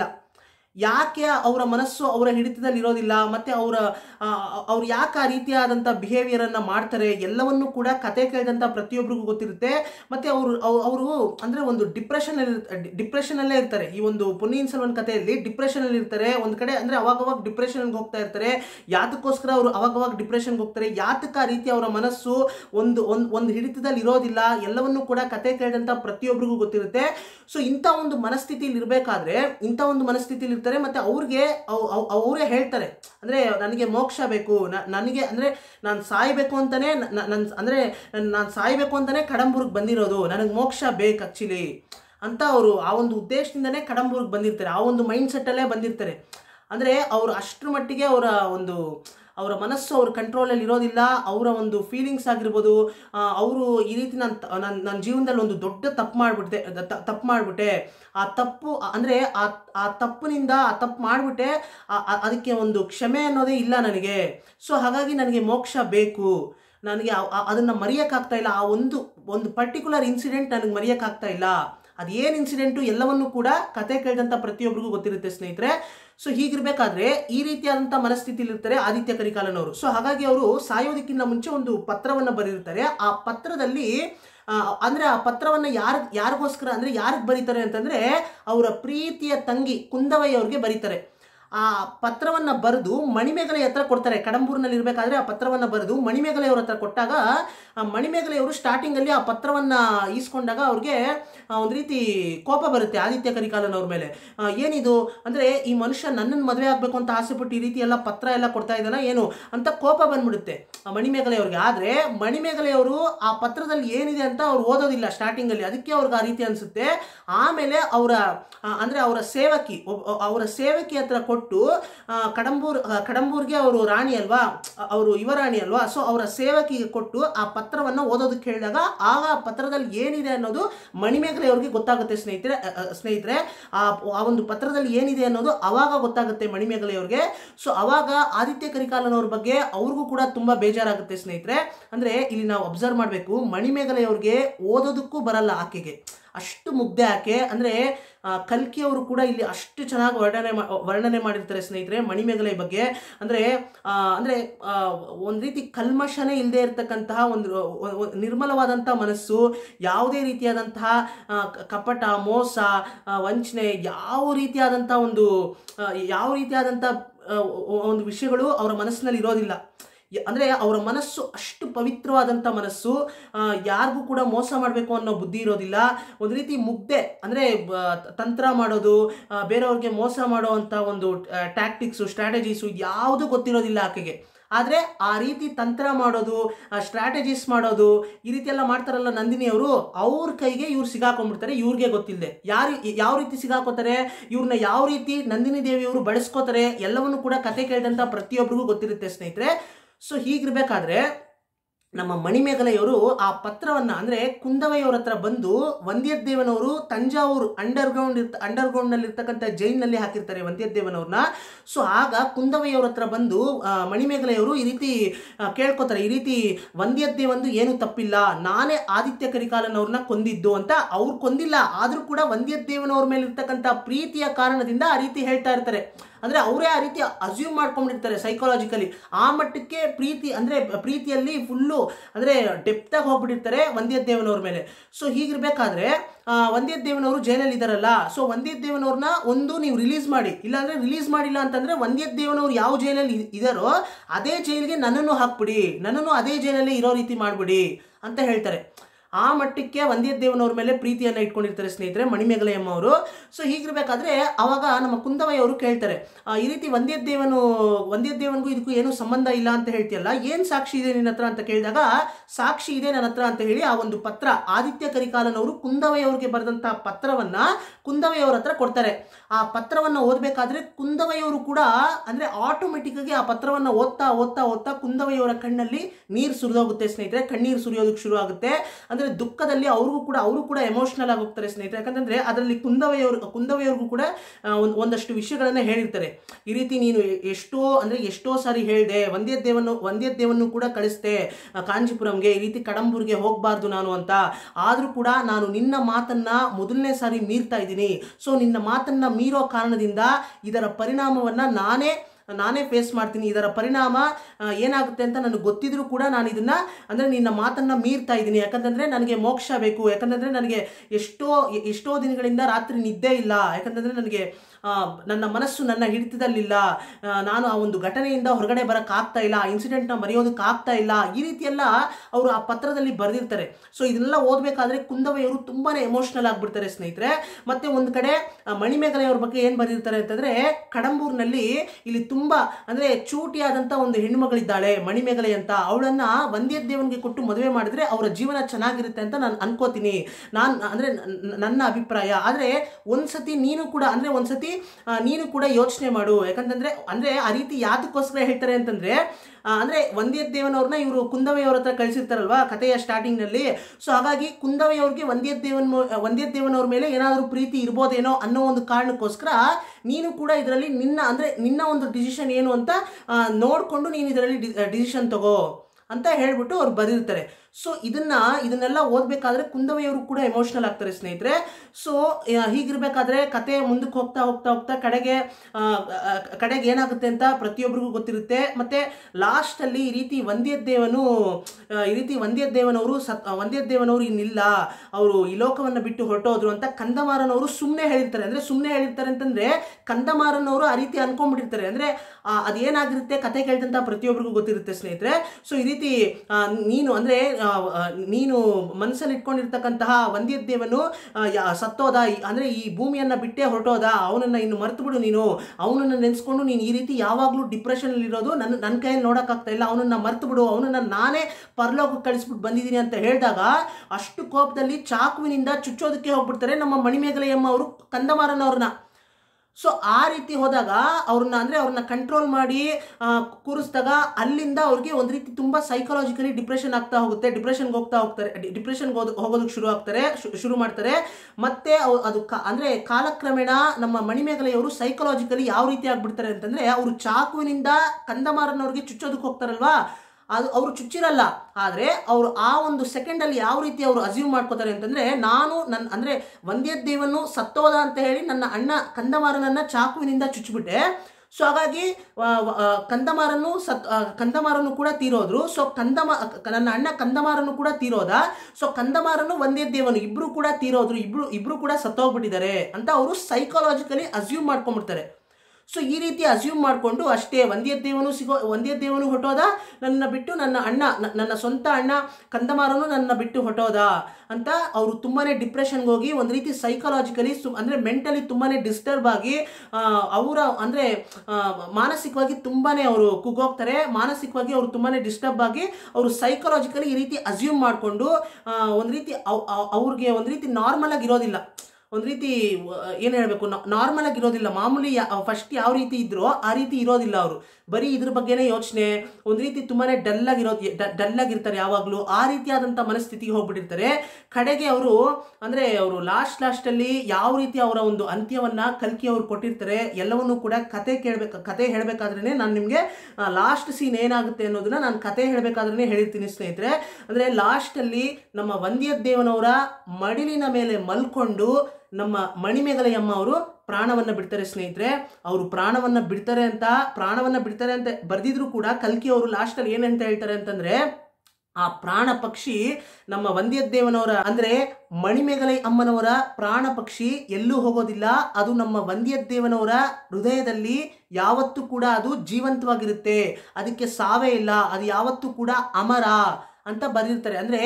ಯಾಕೆ ಅವರ ಮನಸ್ಸು ಅವರ ಹಿಡಿತದಲ್ಲಿ ಇರೋದಿಲ್ಲ ಮತ್ತೆ ಅವರ ಅವ್ರು ಯಾಕೆ ಆ ರೀತಿಯಾದಂಥ ಬಿಹೇವಿಯರನ್ನು ಮಾಡ್ತಾರೆ ಎಲ್ಲವನ್ನೂ ಕೂಡ ಕತೆ ಕೇಳಿದಂಥ ಪ್ರತಿಯೊಬ್ಬರಿಗೂ ಗೊತ್ತಿರುತ್ತೆ ಮತ್ತೆ ಅವರು ಅವರು ಅಂದರೆ ಒಂದು ಡಿಪ್ರೆಷನಲ್ಲಿ ಡಿಪ್ರೆಷನಲ್ಲೇ ಇರ್ತಾರೆ ಈ ಒಂದು ಪೊನ್ನಿಯಿನ್ ಸೆಲ್ವನ್ ಕಥೆಯಲ್ಲಿ ಡಿಪ್ರೆಷನಲ್ಲಿ ಇರ್ತಾರೆ ಒಂದು ಕಡೆ ಅಂದರೆ ಅವಾಗವಾಗ ಡಿಪ್ರೆಷನ್ಗೆ ಹೋಗ್ತಾ ಇರ್ತಾರೆ ಯಾತಕ್ಕೋಸ್ಕರ ಅವರು ಅವಾಗವಾಗ ಡಿಪ್ರೆಷನ್ಗೆ ಹೋಗ್ತಾರೆ ಯಾತಕ್ಕೆ ಆ ರೀತಿ ಅವರ ಮನಸ್ಸು ಒಂದು ಒಂದು ಒಂದು ಹಿಡಿತದಲ್ಲಿ ಇರೋದಿಲ್ಲ ಎಲ್ಲವನ್ನೂ ಕೂಡ ಕತೆ ಕೇಳಿದಂಥ ಪ್ರತಿಯೊಬ್ಬರಿಗೂ ಗೊತ್ತಿರುತ್ತೆ ಸೊ ಇಂಥ ಒಂದು ಮನಸ್ಥಿತಿಯಲ್ಲಿ ಇರಬೇಕಾದ್ರೆ ಇಂಥ ಒಂದು ಮನಸ್ಥಿತಿಯಲ್ಲಿ ಇರ್ತಾರೆ ಮತ್ತು ಅವ್ರಿಗೆ ಅವ್- ಅವ್- ಅವರೇ ಹೇಳ್ತಾರೆ ಅಂದರೆ ನನಗೆ ಮೋಕ್ಷ ಬೇಕು ನ- ನನಗೆ ಅಂದರೆ ನಾನು ಸಾಯಬೇಕು ಅಂತಲೇ ನನ್ನ ಅಂದರೆ ನಾನು ಸಾಯಬೇಕು ಅಂತಲೇ ಕಡಂಬೂರ್ಗೆ ಬಂದಿರೋದು ನನಗೆ ಮೋಕ್ಷ ಬೇಕು ಆ್ಯಕ್ಚುಲಿ ಅಂತ ಅವರು ಆ ಒಂದು ಉದ್ದೇಶದಿಂದನೇ ಕಡಂಬೂರ್ಗೆ ಬಂದಿರ್ತಾರೆ ಆ ಒಂದು ಮೈಂಡ್ ಸೆಟ್ಟಲ್ಲೇ ಬಂದಿರ್ತಾರೆ ಅಂದರೆ ಅವರು ಅಷ್ಟರ ಮಟ್ಟಿಗೆ ಅವರ ಒಂದು ಅವರ ಮನಸ್ಸು ಅವ್ರ ಕಂಟ್ರೋಲಲ್ಲಿ ಇರೋದಿಲ್ಲ ಅವರ ಒಂದು ಫೀಲಿಂಗ್ಸ್ ಆಗಿರ್ಬೋದು ಅವರು ಈ ರೀತಿ ನಾನು ನನ್ನ ನನ್ನ ಜೀವನದಲ್ಲಿ ಒಂದು ದೊಡ್ಡ ತಪ್ಪು ಮಾಡಿಬಿಟ್ಟೆ ತಪ್ಪು ಮಾಡಿಬಿಟ್ಟೆ ಆ ತಪ್ಪು ಅಂದರೆ ಆ ಆ ತಪ್ಪಿನಿಂದ ಆ ತಪ್ಪು ಮಾಡಿಬಿಟ್ಟೆ ಅದಕ್ಕೆ ಒಂದು ಕ್ಷಮೆ ಅನ್ನೋದೇ ಇಲ್ಲ ನನಗೆ ಸೊ ಹಾಗಾಗಿ ನನಗೆ ಮೋಕ್ಷ ಬೇಕು ನನಗೆ ಆ- ಆ- ಅದನ್ನ ಮರೆಯೋಕ್ಕಾಗ್ತಾ ಇಲ್ಲ ಆ ಒಂದು ಒಂದು ಪರ್ಟಿಕ್ಯುಲರ್ ಇನ್ಸಿಡೆಂಟ್ ನನಗೆ ಮರೆಯೋಕ್ಕಾಗ್ತಾ ಇಲ್ಲ ಅದೇನು ಇನ್ಸಿಡೆಂಟು ಎಲ್ಲವನ್ನೂ ಕೂಡ ಕತೆ ಕೇಳಿದಂಥ ಪ್ರತಿಯೊಬ್ಬರಿಗೂ ಗೊತ್ತಿರುತ್ತೆ ಸ್ನೇಹಿತರೆ ಸೊ ಹೀಗಿರ್ಬೇಕಾದ್ರೆ ಈ ರೀತಿಯಾದಂಥ ಮನಸ್ಥಿತಿಲಿ ಇರ್ತಾರೆ ಆದಿತ್ಯ ಕರಿಕಾಲನವರು ಸೊ ಹಾಗಾಗಿ ಅವರು ಸಾಯೋದಕ್ಕಿಂತ ಮುಂಚೆ ಒಂದು ಪತ್ರವನ್ನು ಬರೆದಿರ್ತಾರೆ ಆ ಪತ್ರದಲ್ಲಿ ಆ, ಅಂದ್ರೆ ಆ ಪತ್ರವನ್ನು ಯಾರು ಯಾರಿಗೋಸ್ಕರ ಅಂದ್ರೆ ಯಾರಿಗೆ ಬರೀತಾರೆ ಅಂತಂದ್ರೆ ಅವರ ಪ್ರೀತಿಯ ತಂಗಿ ಕುಂದವಯ್ಯ ಅವ್ರಿಗೆ ಬರೀತಾರೆ ಆ ಪತ್ರವನ್ನ ಬರೆದು ಮಣಿಮೇಗಲೆ ಹತ್ರ ಕೊಡ್ತಾರೆ ಕಡಂಬೂರಿನಲ್ಲಿ ಇರಬೇಕಾದ್ರೆ ಆ ಪತ್ರವನ್ನ ಬರೆದು ಮಣಿಮೇಗಲೆಯವ್ರ ಹತ್ರ ಕೊಟ್ಟಾಗ ಆ ಮಣಿಮೇಗಲೆಯವರು ಸ್ಟಾರ್ಟಿಂಗ್ ಅಲ್ಲಿ ಆ ಪತ್ರವನ್ನ ಈಸ್ಕೊಂಡಾಗ ಅವ್ರಿಗೆ ಆ, ಒಂದು ರೀತಿ ಕೋಪ ಬರುತ್ತೆ ಆದಿತ್ಯ ಕರಿಕಾಲನ್ ಅವ್ರ ಮೇಲೆ ಆ, ಏನಿದು ಅಂದ್ರೆ ಈ ಮನುಷ್ಯ ನನ್ನನ್ನು ಮದುವೆ ಆಗ್ಬೇಕು ಅಂತ ಆಸೆಪಟ್ಟು ಈ ರೀತಿ ಎಲ್ಲ ಪತ್ರ ಎಲ್ಲ ಕೊಡ್ತಾ ಇದ್ದಾನ ಏನು ಅಂತ ಕೋಪ ಬಂದ್ಬಿಡುತ್ತೆ ಆ ಮಣಿಮೇಗಲೆಯವ್ರಿಗೆ ಆದ್ರೆ ಮಣಿಮೇಗಲೆಯವರು ಆ ಪತ್ರದಲ್ಲಿ ಏನಿದೆ ಅಂತ ಅವ್ರು ಓದೋದಿಲ್ಲ ಸ್ಟಾರ್ಟಿಂಗ್ ಅಲ್ಲಿ ಅದಕ್ಕೆ ಅವ್ರಿಗೆ ಆ ರೀತಿ ಅನ್ಸುತ್ತೆ ಆಮೇಲೆ ಅವರ ಅಂದ್ರೆ ಅವರ ಸೇವಕಿ ಒಬ್ಬ- ಅವರ ಸೇವಕಿ ಹತ್ರ ಕೊಟ್ಟು ಆ, ಕಡಂಬೂರ್ ಆ, ಕಡಂಬೂರ್ಗೆ ಅವರು ರಾಣಿ ಅಲ್ವಾ ಅವರು ಯುವರಾಣಿ ಅಲ್ವಾ ಸೊ ಅವರ ಸೇವಕಿಗೆ ಕೊಟ್ಟು ಆ ಪತ್ರವನ್ನು ಓದೋದಕ್ಕೆ ಹೇಳಿದಾಗ ಆಗ ಆ ಪತ್ರದಲ್ಲಿ ಏನಿದೆ ಅನ್ನೋದು ಮಣಿಮೇಗಲೆ ಅವ್ರಿಗೆ ಗೊತ್ತಾಗುತ್ತೆ ಸ್ನೇಹಿತರೆ ಅ, ಅ, ಸ್ನೇಹಿತರೆ ಆ ಆ ಒಂದು ಪತ್ರದಲ್ಲಿ ಏನಿದೆ ಅನ್ನೋದು ಅವಾಗ ಗೊತ್ತಾಗುತ್ತೆ ಮಣಿಮೇಗಲೆ ಅವ್ರಿಗೆ ಸೊ ಅವಾಗ ಆದಿತ್ಯ ಕರಿಕಾಲನ್ ಅವ್ರ ಬಗ್ಗೆ ಅವ್ರಿಗೂ ಕೂಡ ತುಂಬಾ ಬೇಜಾರಾಗುತ್ತೆ ಸ್ನೇಹಿತರೆ ಅಂದ್ರೆ ಇಲ್ಲಿ ನಾವು ಅಬ್ಸರ್ವ್ ಮಾಡಬೇಕು ಮಣಿಮೇಗಲೆ ಅವ್ರಿಗೆ ಓದೋದಕ್ಕೂ ಬರಲ್ಲ ಆಕೆಗೆ ಅಷ್ಟು ಮುಗ್ಧೆ ಆಕೆ ಅಂದ್ರೆ ಆ, ಕಲ್ಕಿ ಅವರು ಕೂಡ ಇಲ್ಲಿ ಅಷ್ಟು ಚೆನ್ನಾಗಿ ವರ್ಣನೆ ಮಾ- ವರ್ಣನೆ ಮಾಡಿರ್ತಾರೆ ಸ್ನೇಹಿತರೆ ಮಣಿಮೇಗಲೆ ಬಗ್ಗೆ ಅಂದ್ರೆ ಆ, ಅಂದ್ರೆ ಆ, ಒಂದ್ ರೀತಿ ಕಲ್ಮಶನೇ ಇಲ್ಲದೆ ಇರತಕ್ಕಂತಹ ಒಂದು ಒ- ಒ- ನಿರ್ಮಲವಾದಂಥ ಮನಸ್ಸು ಯಾವುದೇ ರೀತಿಯಾದಂತಹ ಆ, ಕ- ಕಪಟ ಮೋಸ ಆ, ವಂಚನೆ ಯಾವ ರೀತಿಯಾದಂಥ ಒಂದು ಆ, ಯಾವ ರೀತಿಯಾದಂಥ ಆ, ಒ- ಒಂದು ವಿಷಯಗಳು ಅವರ ಮನಸ್ಸಿನಲ್ಲಿ ಇರೋದಿಲ್ಲ ಯ- ಅಂದ್ರೆ ಅವರ ಮನಸ್ಸು ಅಷ್ಟು ಪವಿತ್ರವಾದಂಥ ಮನಸ್ಸು ಆ, ಯಾರಿಗೂ ಕೂಡ ಮೋಸ ಮಾಡಬೇಕು ಅನ್ನೋ ಬುದ್ಧಿ ಇರೋದಿಲ್ಲ ಒಂದು ರೀತಿ ಮುಗ್ಧೆ ಅಂದ್ರೆ ಬ- ತಂತ್ರ ಮಾಡೋದು ಆ, ಬೇರೆಯವ್ರಿಗೆ ಮೋಸ ಮಾಡುವಂಥ ಒಂದು ಟ್ಯಾಕ್ಟಿಕ್ಸು ಸ್ಟ್ರಾಟಜೀಸು ಯಾವುದು ಗೊತ್ತಿರೋದಿಲ್ಲ ಆಕೆಗೆ ಆದರೆ ಆ ರೀತಿ ತಂತ್ರ ಮಾಡೋದು ಸ್ಟ್ರಾಟಜೀಸ್ ಮಾಡೋದು ಈ ರೀತಿ ಎಲ್ಲ ಮಾಡ್ತಾರಲ್ಲ ನಂದಿನಿ ಅವರು ಅವ್ರ ಕೈಗೆ ಇವ್ರು ಸಿಗಾಕೊಂಡ್ಬಿಡ್ತಾರೆ ಇವ್ರಿಗೆ ಗೊತ್ತಿಲ್ಲದೆ ಯಾರು ಯಾವ ರೀತಿ ಸಿಗಾಕೋತಾರೆ ಇವ್ರನ್ನ ಯಾವ ರೀತಿ ನಂದಿನಿ ದೇವಿಯವರು ಬಳಸ್ಕೋತಾರೆ ಎಲ್ಲವನ್ನು ಕೂಡ ಕತೆ ಕೇಳಿದಂಥ ಪ್ರತಿಯೊಬ್ಬರಿಗೂ ಗೊತ್ತಿರುತ್ತೆ ಸ್ನೇಹಿತರೆ ಸೊ ಹೀಗಿರ್ಬೇಕಾದ್ರೆ ನಮ್ಮ ಮಣಿಮೇಗಲೆಯವರು ಆ ಪತ್ರವನ್ನ ಅಂದ್ರೆ ಕುಂದವಯ್ಯವ್ರ ಹತ್ರ ಬಂದು ವಂದ್ಯದೇವನವರು ತಂಜಾವೂರು ಅಂಡರ್ಗ್ರೌಂಡ್ ಇರ್ತ ಅಂಡರ್ಗ್ರೌಂಡ್ ಇರ್ತಕ್ಕಂಥ ಜೈಲಿನಲ್ಲಿ ಹಾಕಿರ್ತಾರೆ ವಂದ್ಯದೇವನವ್ರನ್ನ ಸೊ ಆಗ ಕುಂದವಯ್ಯವ್ರ ಹತ್ರ ಬಂದು ಆ, ಮಣಿಮೇಗಲೆಯವರು ಈ ರೀತಿ ಆ, ಕೇಳ್ಕೊತಾರೆ ಈ ರೀತಿ ವಂದ್ಯದೇವಂದು ಏನು ತಪ್ಪಿಲ್ಲ ನಾನೇ ಆದಿತ್ಯ ಕರಿಕಾಲನ್ ಅವ್ರನ್ನ ಕೊಂದಿದ್ದು ಅಂತ ಅವ್ರು ಕೊಂದಿಲ್ಲ ಆದ್ರೂ ಕೂಡ ವಂದ್ಯದೇವನವ್ರ ಮೇಲೆ ಇರ್ತಕ್ಕಂಥ ಪ್ರೀತಿಯ ಕಾರಣದಿಂದ ಆ ರೀತಿ ಹೇಳ್ತಾ ಇರ್ತಾರೆ ಅಂದ್ರೆ ಅವರೇ ಆ ರೀತಿ ಅಸ್ಯೂಮ್ ಮಾಡ್ಕೊಂಡಿರ್ತಾರೆ ಸೈಕಾಲಜಿಕಲಿ ಆ ಮಟ್ಟಕ್ಕೆ ಪ್ರೀತಿ ಅಂದ್ರೆ ಪ್ರೀತಿಯಲ್ಲಿ ಫುಲ್ಲು ಅಂದ್ರೆ ಡೆಪ್ತ್ ಆಗಿ ಹೋಗ್ಬಿಟ್ಟಿರ್ತಾರೆ ವಂದ್ಯದೇವನವ್ರ ಮೇಲೆ ಸೊ ಹೀಗಿರ್ಬೇಕಾದ್ರೆ ಆ, ವಂದ್ಯದೇವನವರು ಜೈಲಲ್ಲಿ ಇದಾರಲ್ಲ ಸೊ ವಂದ್ಯದೇವನವ್ರನ್ನ ಒಂದು ನೀವು ರಿಲೀಸ್ ಮಾಡಿ ಇಲ್ಲಾಂದ್ರೆ ರಿಲೀಸ್ ಮಾಡಿಲ್ಲ ಅಂತಂದ್ರೆ ವಂದ್ಯದೇವನವ್ರು ಯಾವ ಜೈಲಲ್ಲಿ ಇ- ಇದಾರೋ ಅದೇ ಜೈಲಿಗೆ ನನ್ನನ್ನು ಹಾಕ್ಬಿಡಿ ನನ್ನನ್ನು ಅದೇ ಜೈಲಲ್ಲಿ ಇರೋ ರೀತಿ ಮಾಡ್ಬಿಡಿ ಅಂತ ಹೇಳ್ತಾರೆ ಆ ಮಟ್ಟಕ್ಕೆ ವಂದ್ಯದೇವನವ್ರ ಮೇಲೆ ಪ್ರೀತಿಯನ್ನು ಇಟ್ಕೊಂಡಿರ್ತಾರೆ ಸ್ನೇಹಿತರೆ ಮಣಿಮೇಗಲೆಯಮ್ಮ ಅವರು ಸೊ ಹೀಗಿರ್ಬೇಕಾದ್ರೆ ಅವಾಗ ನಮ್ಮ ಕುಂದವಯ್ಯ ಅವರು ಕೇಳ್ತಾರೆ ಆ, ಈ ರೀತಿ ವಂದ್ಯದೇವನು ವಂದ್ಯದೇವನಿಗೂ ಇದಕ್ಕೂ ಏನು ಸಂಬಂಧ ಇಲ್ಲ ಅಂತ ಹೇಳ್ತೀಯಲ್ಲ ಏನು ಸಾಕ್ಷಿ ಇದೆ ನಿನ್ನ ಹತ್ರ ಅಂತ ಕೇಳಿದಾಗ ಸಾಕ್ಷಿ ಇದೆ ನನ್ನ ಹತ್ರ ಅಂತ ಹೇಳಿ ಆ ಒಂದು ಪತ್ರ ಆದಿತ್ಯ ಕರಿಕಾಲನ್ ಅವರು ಕುಂದವಯ್ಯ ಅವ್ರಿಗೆ ಬರೆದಂತಹ ಪತ್ರವನ್ನ ಕುಂದವಯ್ಯ ಅವ್ರ ಹತ್ರ ಕೊಡ್ತಾರೆ ಆ ಪತ್ರವನ್ನ ಓದಬೇಕಾದ್ರೆ ಕುಂದವಯ್ಯವರು ಕೂಡ ಅಂದ್ರೆ ಆಟೋಮೆಟಿಕ್ ಆಗಿ ಆ ಪತ್ರವನ್ನ ಓದ್ತಾ ಓದ್ತಾ ಓದ್ತಾ ಕುಂದವಯ್ಯವರ ಕಣ್ಣಲ್ಲಿ ನೀರು ಸುರಿದೋಗುತ್ತೆ ಸ್ನೇಹಿತರೆ ಕಣ್ಣೀರು ಸುರಿಯೋದಕ್ಕೆ ಶುರು ಆಗುತ್ತೆ ಅಂದ್ರೆ ದುಃಖದಲ್ಲಿ ಅವ್ರಿಗೂ ಕೂಡ ಅವರು ಕೂಡ ಎಮೋಷನಲ್ ಆಗಿ ಹೋಗ್ತಾರೆ ಸ್ನೇಹಿತರೆ ಯಾಕಂತಂದ್ರೆ ಅದರಲ್ಲಿ ಕುಂದವಯ್ಯವ್ರು ಕುಂದವಯ್ಯವ್ರಿಗೂ ಕೂಡ ಆ, ಒಂದ್- ಒಂದಷ್ಟು ವಿಷಯಗಳನ್ನ ಹೇಳಿರ್ತಾರೆ ಈ ರೀತಿ ನೀನು ಎ- ಎಷ್ಟೋ ಅಂದ್ರೆ ಎಷ್ಟೋ ಸಾರಿ ಹೇಳ್ದೆ ವಂದ್ಯದೇವನ್ನು ವಂದ್ಯದೇವನ್ನು ಕೂಡ ಕಳಿಸ್ದೆ ಆ, ಕಾಂಚೀಪುರಂಗೆ ಈ ರೀತಿ ಕಡಂಬೂರ್ಗೆ ಹೋಗಬಾರ್ದು ನಾನು ಅಂತ ಆದ್ರೂ ಕೂಡ ನಾನು ನಿನ್ನ ಮಾತನ್ನ ಮೊದಲನೇ ಸಾರಿ ಮೀರ್ತಾ ಇದ್ದೀನಿ ಸೊ ನಿನ್ನ ಮಾತನ್ನ ಮೀರೋ ಕಾರಣದಿಂದ ಇದರ ಪರಿಣಾಮವನ್ನ ನಾನೇ ನಾನೇ ಫೇಸ್ ಮಾಡ್ತೀನಿ ಇದರ ಪರಿಣಾಮ ಆ, ಏನಾಗುತ್ತೆ ಅಂತ ನನಗೆ ಗೊತ್ತಿದ್ರೂ ಕೂಡ ನಾನು ಇದನ್ನ ಅಂದ್ರೆ ನಿನ್ನ ಮಾತನ್ನ ಮೀರ್ತಾ ಇದ್ದೀನಿ ಯಾಕಂತಂದ್ರೆ ನನಗೆ ಮೋಕ್ಷ ಬೇಕು ಯಾಕಂತಂದ್ರೆ ನನಗೆ ಎಷ್ಟೋ ಎಷ್ಟೋ ದಿನಗಳಿಂದ ರಾತ್ರಿ ನಿದ್ದೆ ಇಲ್ಲ ಯಾಕಂತಂದ್ರೆ ನನಗೆ ಆ, ನನ್ನ ಮನಸ್ಸು ನನ್ನ ಹಿಡಿತದಲ್ಲಿಲ್ಲ ಆ, ನಾನು ಆ ಒಂದು ಘಟನೆಯಿಂದ ಹೊರಗಡೆ ಬರಕ್ ಆಗ್ತಾ ಇಲ್ಲ ಆ ಇನ್ಸಿಡೆಂಟ್ನ ಮರೆಯೋದಕ್ಕೆ ಆಗ್ತಾ ಇಲ್ಲ ಈ ರೀತಿ ಎಲ್ಲ ಅವರು ಆ ಪತ್ರದಲ್ಲಿ ಬರೆದಿರ್ತಾರೆ ಸೊ ಇದನ್ನೆಲ್ಲ ಓದಬೇಕಾದ್ರೆ ಕುಂದವೆಯವರು ತುಂಬಾನೇ ಎಮೋಷನಲ್ ಆಗ್ಬಿಡ್ತಾರೆ ಸ್ನೇಹಿತರೆ ಮತ್ತೆ ಒಂದು ಕಡೆ ಆ, ಮಣಿಮೇಗಲೆಯವ್ರ ಬಗ್ಗೆ ಏನು ಬರೆದಿರ್ತಾರೆ ಅಂತಂದ್ರೆ ಕಡಂಬೂರ್ನಲ್ಲಿ ಇಲ್ಲಿ ತುಂಬಾ ಅಂದ್ರೆ ಚೂಟಿಯಾದಂತ ಒಂದು ಹೆಣ್ಣುಮಗಳಿದ್ದಾಳೆ ಮಣಿಮೇಗಲೆ ಅಂತ ಅವಳನ್ನ ವಂದ್ಯದೇವನಿಗೆ ಕೊಟ್ಟು ಮದುವೆ ಮಾಡಿದ್ರೆ ಅವರ ಜೀವನ ಚೆನ್ನಾಗಿರುತ್ತೆ ಅಂತ ನಾನು ಅನ್ಕೋತೀನಿ ನಾನು ಅಂದ್ರೆ ನ- ನನ್ನ ಅಭಿಪ್ರಾಯ ಆದ್ರೆ ಒಂದ್ಸತಿ ನೀನು ಕೂಡ ಅಂದ್ರೆ ಒಂದ್ಸತಿ ಆ, ನೀನು ಕೂಡ ಯೋಚನೆ ಮಾಡು ಯಾಕಂತಂದ್ರೆ ಅಂದ್ರೆ ಆ ರೀತಿ ಯಾತಕ್ಕೋಸ್ಕರ ಹೇಳ್ತಾರೆ ಅಂತಂದ್ರೆ ಆ, ಅಂದ್ರೆ ವಂದ್ಯದೇವನವ್ರನ್ನ ಇವರು ಕುಂದವೆಯವ್ರ ಹತ್ರ ಕಳಿಸಿರ್ತಾರಲ್ವಾ ಕಥೆಯ ಸ್ಟಾರ್ಟಿಂಗ್ ನಲ್ಲಿ ಸೊ ಹಾಗಾಗಿ ಕುಂದವೆಯವ್ರಿಗೆ ವಂದ್ಯದೇವನ್ ಮೋ- ವಂದ್ಯದೇವನವ್ರ ಮೇಲೆ ಏನಾದರೂ ಪ್ರೀತಿ ಇರ್ಬೋದೇನೋ ಅನ್ನೋ ಒಂದು ಕಾರಣಕ್ಕೋಸ್ಕರ ನೀನು ಕೂಡ ಇದರಲ್ಲಿ ನಿನ್ನ ಅಂದ್ರೆ ನಿನ್ನ ಒಂದು ಡಿಸಿಷನ್ ಏನು ಅಂತ ಆ, ನೋಡ್ಕೊಂಡು ನೀನು ಇದರಲ್ಲಿ ಡಿಸಿಷನ್ ತಗೋ ಅಂತ ಹೇಳ್ಬಿಟ್ಟು ಅವ್ರು ಬರೆದಿರ್ತಾರೆ ಸೊ ಇದನ್ನ ಇದನ್ನೆಲ್ಲ ಓದಬೇಕಾದ್ರೆ ಕುಂದವೆಯವರು ಕೂಡ ಎಮೋಷನಲ್ ಆಗ್ತಾರೆ ಸ್ನೇಹಿತರೆ ಸೊ ಹೀಗಿರ್ಬೇಕಾದ್ರೆ ಕತೆ ಮುಂದಕ್ಕೆ ಹೋಗ್ತಾ ಹೋಗ್ತಾ ಹೋಗ್ತಾ ಕಡೆಗೆ ಆ, ಆ, ಕಡೆಗೆ ಏನಾಗುತ್ತೆ ಅಂತ ಪ್ರತಿಯೊಬ್ಬರಿಗೂ ಗೊತ್ತಿರುತ್ತೆ ಮತ್ತೆ ಲಾಸ್ಟ್ ಅಲ್ಲಿ ಈ ರೀತಿ ವಂದ್ಯದೇವನು ಆ, ಈ ರೀತಿ ವಂದ್ಯದೇವನವರು ಸತ್ ವಂದ್ಯದೇವನವರು ಇನ್ನಿಲ್ಲ ಅವರು ಈ ಲೋಕವನ್ನ ಬಿಟ್ಟು ಹೊರಟೋದ್ರು ಅಂತ ಕಂದಮಾರನವರು ಸುಮ್ಮನೆ ಹೇಳಿರ್ತಾರೆ ಅಂದ್ರೆ ಸುಮ್ಮನೆ ಹೇಳಿರ್ತಾರೆ ಅಂತಂದ್ರೆ ಕಂದಮಾರನವರು ಆ ರೀತಿ ಅನ್ಕೊಂಡ್ಬಿಟ್ಟಿರ್ತಾರೆ ಅಂದ್ರೆ ಆ, ಅದೇನಾಗಿರುತ್ತೆ ಕತೆ ಕೇಳ್ತಂತ ಪ್ರತಿಯೊಬ್ಬರಿಗೂ ಗೊತ್ತಿರುತ್ತೆ ಸ್ನೇಹಿತರೆ ಸೊ ಈ ರೀತಿ ಆ, ನೀನು ಅಂದ್ರೆ ಆ, ಆ, ನೀನು ಮನಸ್ಸಲ್ಲಿ ಇಟ್ಕೊಂಡಿರ್ತಕ್ಕಂತಹ ವಂದ್ಯದೇವನು ಆ, ಯಾ- ಸತ್ತೋದ ಈ- ಅಂದ್ರೆ ಈ ಭೂಮಿಯನ್ನ ಬಿಟ್ಟೇ ಹೊರಟೋದ ಅವನನ್ನ ಇನ್ನು ಮರ್ತು ಬಿಡು ನೀನು ಅವನನ್ನ ನೆನೆಸ್ಕೊಂಡು ನೀನು ಈ ರೀತಿ ಯಾವಾಗಲೂ ಡಿಪ್ರೆಷನ್ ಇರೋದು ನನ್ನ ನನ್ನ ಕೈಯಲ್ಲಿ ನೋಡೋಕ್ಕಾಗ್ತಾ ಇಲ್ಲ ಅವನನ್ನ ಮರ್ತು ಬಿಡು ಅವನನ್ನ ನಾನೇ ಪರಲೋಕಕ್ಕೆ ಕಳಿಸ್ಬಿಟ್ಟು ಬಂದಿದ್ದೀನಿ ಅಂತ ಹೇಳಿದಾಗ ಅಷ್ಟು ಕೋಪದಲ್ಲಿ ಚಾಕುವಿನಿಂದ ಚುಚ್ಚೋದಕ್ಕೆ ಹೋಗ್ಬಿಡ್ತಾರೆ ನಮ್ಮ ಮಣಿಮೇಗಲೆಯಮ್ಮ ಅವರು ಕಂದಮಾರನವ್ರನ್ನ ಸೊ ಆ ರೀತಿ ಹೋದಾಗ ಅವ್ರನ್ನ ಅಂದರೆ ಅವ್ರನ್ನ ಕಂಟ್ರೋಲ್ ಮಾಡಿ ಆ, ಕೂರಿಸಿದಾಗ ಅಲ್ಲಿಂದ ಅವ್ರಿಗೆ ಒಂದು ರೀತಿ ತುಂಬ ಸೈಕಾಲಜಿಕಲಿ ಡಿಪ್ರೆಷನ್ ಆಗ್ತಾ ಹೋಗುತ್ತೆ ಡಿಪ್ರೆಷನ್ಗೆ ಹೋಗ್ತಾ ಹೋಗ್ತಾರೆ ಡಿಪ್ರೆಷನ್ಗೆ ಹೋದ ಹೋಗೋದಕ್ಕೆ ಶುರು ಆಗ್ತಾರೆ ಶು- ಶುರು ಮಾಡ್ತಾರೆ ಮತ್ತೆ ಅವ್- ಅದು ಕಾ ಅಂದರೆ ಕಾಲಕ್ರಮೇಣ ನಮ್ಮ ಮಣಿಮೇಗಲೆಯವರು ಸೈಕಾಲಜಿಕಲಿ ಯಾವ ರೀತಿ ಆಗ್ಬಿಡ್ತಾರೆ ಅಂತಂದರೆ ಅವರು ಚಾಕುವಿನಿಂದ ಕಂದಮಾರನವ್ರಿಗೆ ಚುಚ್ಚೋದಕ್ಕೆ ಹೋಗ್ತಾರಲ್ವಾ ಅದು ಅವರು ಚುಚ್ಚಿರಲ್ಲ ಆದರೆ ಅವರು ಆ ಒಂದು ಸೆಕೆಂಡಲ್ಲಿ ಯಾವ ರೀತಿ ಅವರು ಅಸ್ಯೂಮ್ ಮಾಡ್ಕೋತಾರೆ ಅಂತಂದ್ರೆ ನಾನು ನನ್ನ ಅಂದರೆ ವಂದ್ಯದೇವನು ಸತ್ತೋದ ಅಂತ ಹೇಳಿ ನನ್ನ ಅಣ್ಣ ಕಂದಮಾರನನ್ನ ಚಾಕುವಿನಿಂದ ಚುಚ್ಚಿಬಿಟ್ಟೆ ಸೊ ಹಾಗಾಗಿ ಆ, ಆ, ಕಂದಮಾರನು ಸತ್ ಆ, ಕಂದಮಾರನು ಕೂಡ ತೀರೋದ್ರು ಸೊ ಕಂದಮ ನನ್ನ ಅಣ್ಣ ಕಂದಮಾರನು ಕೂಡ ತೀರೋದ ಸೊ ಕಂದಮಾರನು ವಂದ್ಯದೇವನು ಇಬ್ರು ಕೂಡ ತೀರೋದ್ರು ಇಬ್ರು ಇಬ್ರು ಕೂಡ ಸತ್ತೋಗ್ಬಿಟ್ಟಿದ್ದಾರೆ ಅಂತ ಅವರು ಸೈಕಾಲಜಿಕಲಿ ಅಸ್ಯೂಮ್ ಮಾಡ್ಕೊಂಡ್ಬಿಡ್ತಾರೆ ಸೊ ಈ ರೀತಿ ಅಸ್ಯೂಮ್ ಮಾಡಿಕೊಂಡು ಅಷ್ಟೇ ವಂದ್ಯದೇವನು ಸಿಗೋ ವಂದ್ಯದೇವನು ಹೊಟ್ಟೋದ ನನ್ನ ಬಿಟ್ಟು ನನ್ನ ಅಣ್ಣ ನ- ನನ್ನ ಸ್ವಂತ ಅಣ್ಣ ಕಂದಮಾರನು ನನ್ನ ಬಿಟ್ಟು ಹೊಟ್ಟೋದ ಅಂತ ಅವರು ತುಂಬಾನೇ ಡಿಪ್ರೆಷನ್ಗೆ ಹೋಗಿ ಒಂದು ರೀತಿ ಸೈಕಾಲಜಿಕಲಿ ಸು ಅಂದರೆ ಮೆಂಟಲಿ ತುಂಬಾನೇ ಡಿಸ್ಟರ್ಬ್ ಆಗಿ ಆ, ಅವರ ಅಂದರೆ ಮಾನಸಿಕವಾಗಿ ತುಂಬಾನೇ ಅವರು ಕುಗ್ಗೋಗ್ತಾರೆ ಮಾನಸಿಕವಾಗಿ ಅವರು ತುಂಬಾನೇ ಡಿಸ್ಟರ್ಬ್ ಆಗಿ ಅವರು ಸೈಕಾಲಜಿಕಲಿ ಈ ರೀತಿ ಅಸ್ಯೂಮ್ ಮಾಡಿಕೊಂಡು ಒಂದು ರೀತಿ ಅವ್- ಅವ್- ಅವ್ರಿಗೆ ಒಂದು ರೀತಿ ನಾರ್ಮಲ್ ಆಗಿ ಇರೋದಿಲ್ಲ ಒಂದು ರೀತಿ ಏನು ಹೇಳಬೇಕು ನಾರ್ಮಲ್ ಆಗಿ ಇರೋದಿಲ್ಲ ಮಾಮೂಲಿ ಫಸ್ಟ್ ಯಾವ ರೀತಿ ಇದ್ರೋ ಆ ರೀತಿ ಇರೋದಿಲ್ಲ ಅವರು ಬರೀ ಇದ್ರ ಬಗ್ಗೆನೇ ಯೋಚನೆ ಒಂದು ರೀತಿ ತುಂಬಾನೇ ಡಲ್ ಆಗಿರೋದು ಡಲ್ ಆಗಿರ್ತಾರೆ ಯಾವಾಗಲೂ ಆ ರೀತಿಯಾದಂಥ ಮನಸ್ಥಿತಿಗೆ ಹೋಗ್ಬಿಟ್ಟಿರ್ತಾರೆ ಕಡೆಗೆ ಅವರು ಅಂದರೆ ಅವರು ಲಾಸ್ಟ್ ಲಾಸ್ಟಲ್ಲಿ ಯಾವ ರೀತಿ ಅವರ ಒಂದು ಅಂತ್ಯವನ್ನ ಕಲ್ಕಿ ಅವ್ರು ಕೊಟ್ಟಿರ್ತಾರೆ ಎಲ್ಲವನ್ನೂ ಕೂಡ ಕತೆ ಕೇಳಬೇಕು ಕತೆ ಹೇಳಬೇಕಾದ್ರೇ ನಾನು ನಿಮಗೆ ಲಾಸ್ಟ್ ಸೀನ್ ಏನಾಗುತ್ತೆ ಅನ್ನೋದನ್ನ ನಾನು ಕತೆ ಹೇಳಬೇಕಾದ್ರೇ ಹೇಳಿರ್ತೀನಿ ಸ್ನೇಹಿತರೆ ಅಂದರೆ ಲಾಸ್ಟಲ್ಲಿ ನಮ್ಮ ವಂದ್ಯದೇವನವರ ಮಡಿಲಿನ ಮೇಲೆ ಮಲ್ಕೊಂಡು ನಮ್ಮ ಮಣಿಮೇಗಲೆಯಮ್ಮ ಅವರು ಪ್ರಾಣವನ್ನ ಬಿಡ್ತಾರೆ ಸ್ನೇಹಿತರೆ ಅವರು ಪ್ರಾಣವನ್ನ ಬಿಡ್ತಾರೆ ಅಂತ ಪ್ರಾಣವನ್ನ ಬಿಡ್ತಾರೆ ಅಂತ ಬರ್ದಿದ್ರು ಕೂಡ ಕಲ್ಕಿ ಅವರು ಲಾಸ್ಟಲ್ಲಿ ಏನಂತ ಹೇಳ್ತಾರೆ ಅಂತಂದ್ರೆ ಆ ಪ್ರಾಣ ಪಕ್ಷಿ ನಮ್ಮ ವಂದ್ಯದೇವನವರ ಅಂದ್ರೆ ಮಣಿಮೇಗಲೈ ಅಮ್ಮನವರ ಪ್ರಾಣ ಪಕ್ಷಿ ಎಲ್ಲೂ ಹೋಗೋದಿಲ್ಲ ಅದು ನಮ್ಮ ವಂದ್ಯದೇವನವರ ಹೃದಯದಲ್ಲಿ ಯಾವತ್ತೂ ಕೂಡ ಅದು ಜೀವಂತವಾಗಿರುತ್ತೆ ಅದಕ್ಕೆ ಸಾವೇ ಇಲ್ಲ ಅದು ಯಾವತ್ತೂ ಕೂಡ ಅಮರ ಅಂತ ಬರೆದಿರ್ತಾರೆ ಅಂದ್ರೆ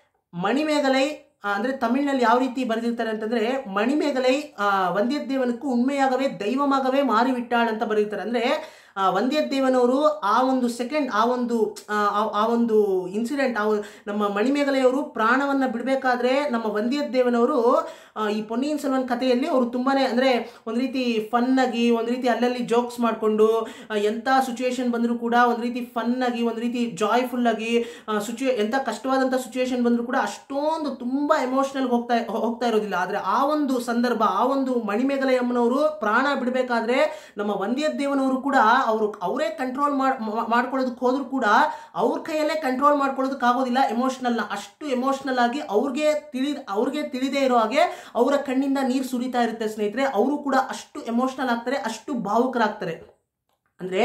ಮಣಿಮೇಗಲೈ ಆ, ಅಂದ್ರೆ ತಮಿಳಿನಲ್ಲಿ ಯಾವ ರೀತಿ ಬರೆದಿರ್ತಾರೆ ಅಂತಂದ್ರೆ ಮಣಿಮೇಗಲೈ ಆ, ವಂದ್ಯದೇವನಕ್ಕೂ ಉಣ್ಮೆಯಾಗವೇ ದೈವಮಾಗವೇ ಮಾರಿಬಿಟ್ಟಾಳ್ ಅಂತ ಬರೆದಿರ್ತಾರೆ ಅಂದ್ರೆ ಆ, ವಂದ್ಯದೇವನವರು ಆ ಒಂದು ಸೆಕೆಂಡ್ ಆ ಒಂದು ಆ, ಆ- ಆ ಒಂದು ಇನ್ಸಿಡೆಂಟ್ ಆ ಒಂದು- ನಮ್ಮ ಮಣಿಮೇಗಲೆಯವರು ಪ್ರಾಣವನ್ನ ಬಿಡಬೇಕಾದ್ರೆ ನಮ್ಮ ವಂದ್ಯದೇವನವರು ಆ, ಈ ಪೊನ್ನಿಯಿನ್ ಸೆಲ್ವನ್ ಕಥೆಯಲ್ಲಿ ಅವರು ತುಂಬಾನೇ ಅಂದ್ರೆ ಒಂದು ರೀತಿ ಫನ್ ಆಗಿ ಒಂದು ರೀತಿ ಅಲ್ಲಲ್ಲಿ ಜೋಕ್ಸ್ ಮಾಡಿಕೊಂಡು ಎಂಥ ಸಿಚುವೇಶನ್ ಬಂದರೂ ಕೂಡ ಒಂದು ರೀತಿ ಫನ್ ಆಗಿ ಒಂದು ರೀತಿ ಜಾಯ್ಫುಲ್ ಆಗಿ ಸಿಚುಯೇ ಎಂಥ ಕಷ್ಟವಾದಂಥ ಸಿಚುವೇಶನ್ ಬಂದರೂ ಕೂಡ ಅಷ್ಟೊಂದು ತುಂಬ ಎಮೋಷ್ನಲ್ ಹೋಗ್ತಾ ಹೋಗ್ತಾ ಇರೋದಿಲ್ಲ ಆದರೆ ಆ ಒಂದು ಸಂದರ್ಭ ಆ ಒಂದು ಮಣಿಮೇಗಲೆಯಮ್ಮನವರು ಪ್ರಾಣ ಬಿಡಬೇಕಾದ್ರೆ ನಮ್ಮ ವಂದ್ಯದೇವನವರು ಕೂಡ ಅವರು ಅವರೇ ಕಂಟ್ರೋಲ್ ಮಾಡ್ಕೊಳ್ಳೋದಕ್ಕೆ ಹೋದ್ರು ಕೂಡ ಅವ್ರ ಕೈಯಲ್ಲೇ ಕಂಟ್ರೋಲ್ ಮಾಡ್ಕೊಳ್ಳೋದಕ್ಕೆ ಆಗೋದಿಲ್ಲ ಎಮೋಷ್ನಲ್ನ ಅಷ್ಟು ಎಮೋಷ್ನಲ್ ಆಗಿ ಅವ್ರಿಗೆ ತಿಳಿ ಅವ್ರಿಗೆ ತಿಳಿದೇ ಇರೋ ಹಾಗೆ ಅವರ ಕಣ್ಣಿಂದ ನೀರು ಸುರಿತಾ ಇರುತ್ತೆ ಸ್ನೇಹಿತರೆ ಅವರು ಕೂಡ ಅಷ್ಟು ಎಮೋಷ್ನಲ್ ಆಗ್ತಾರೆ ಅಷ್ಟು ಭಾವುಕರಾಗ್ತಾರೆ ಅಂದರೆ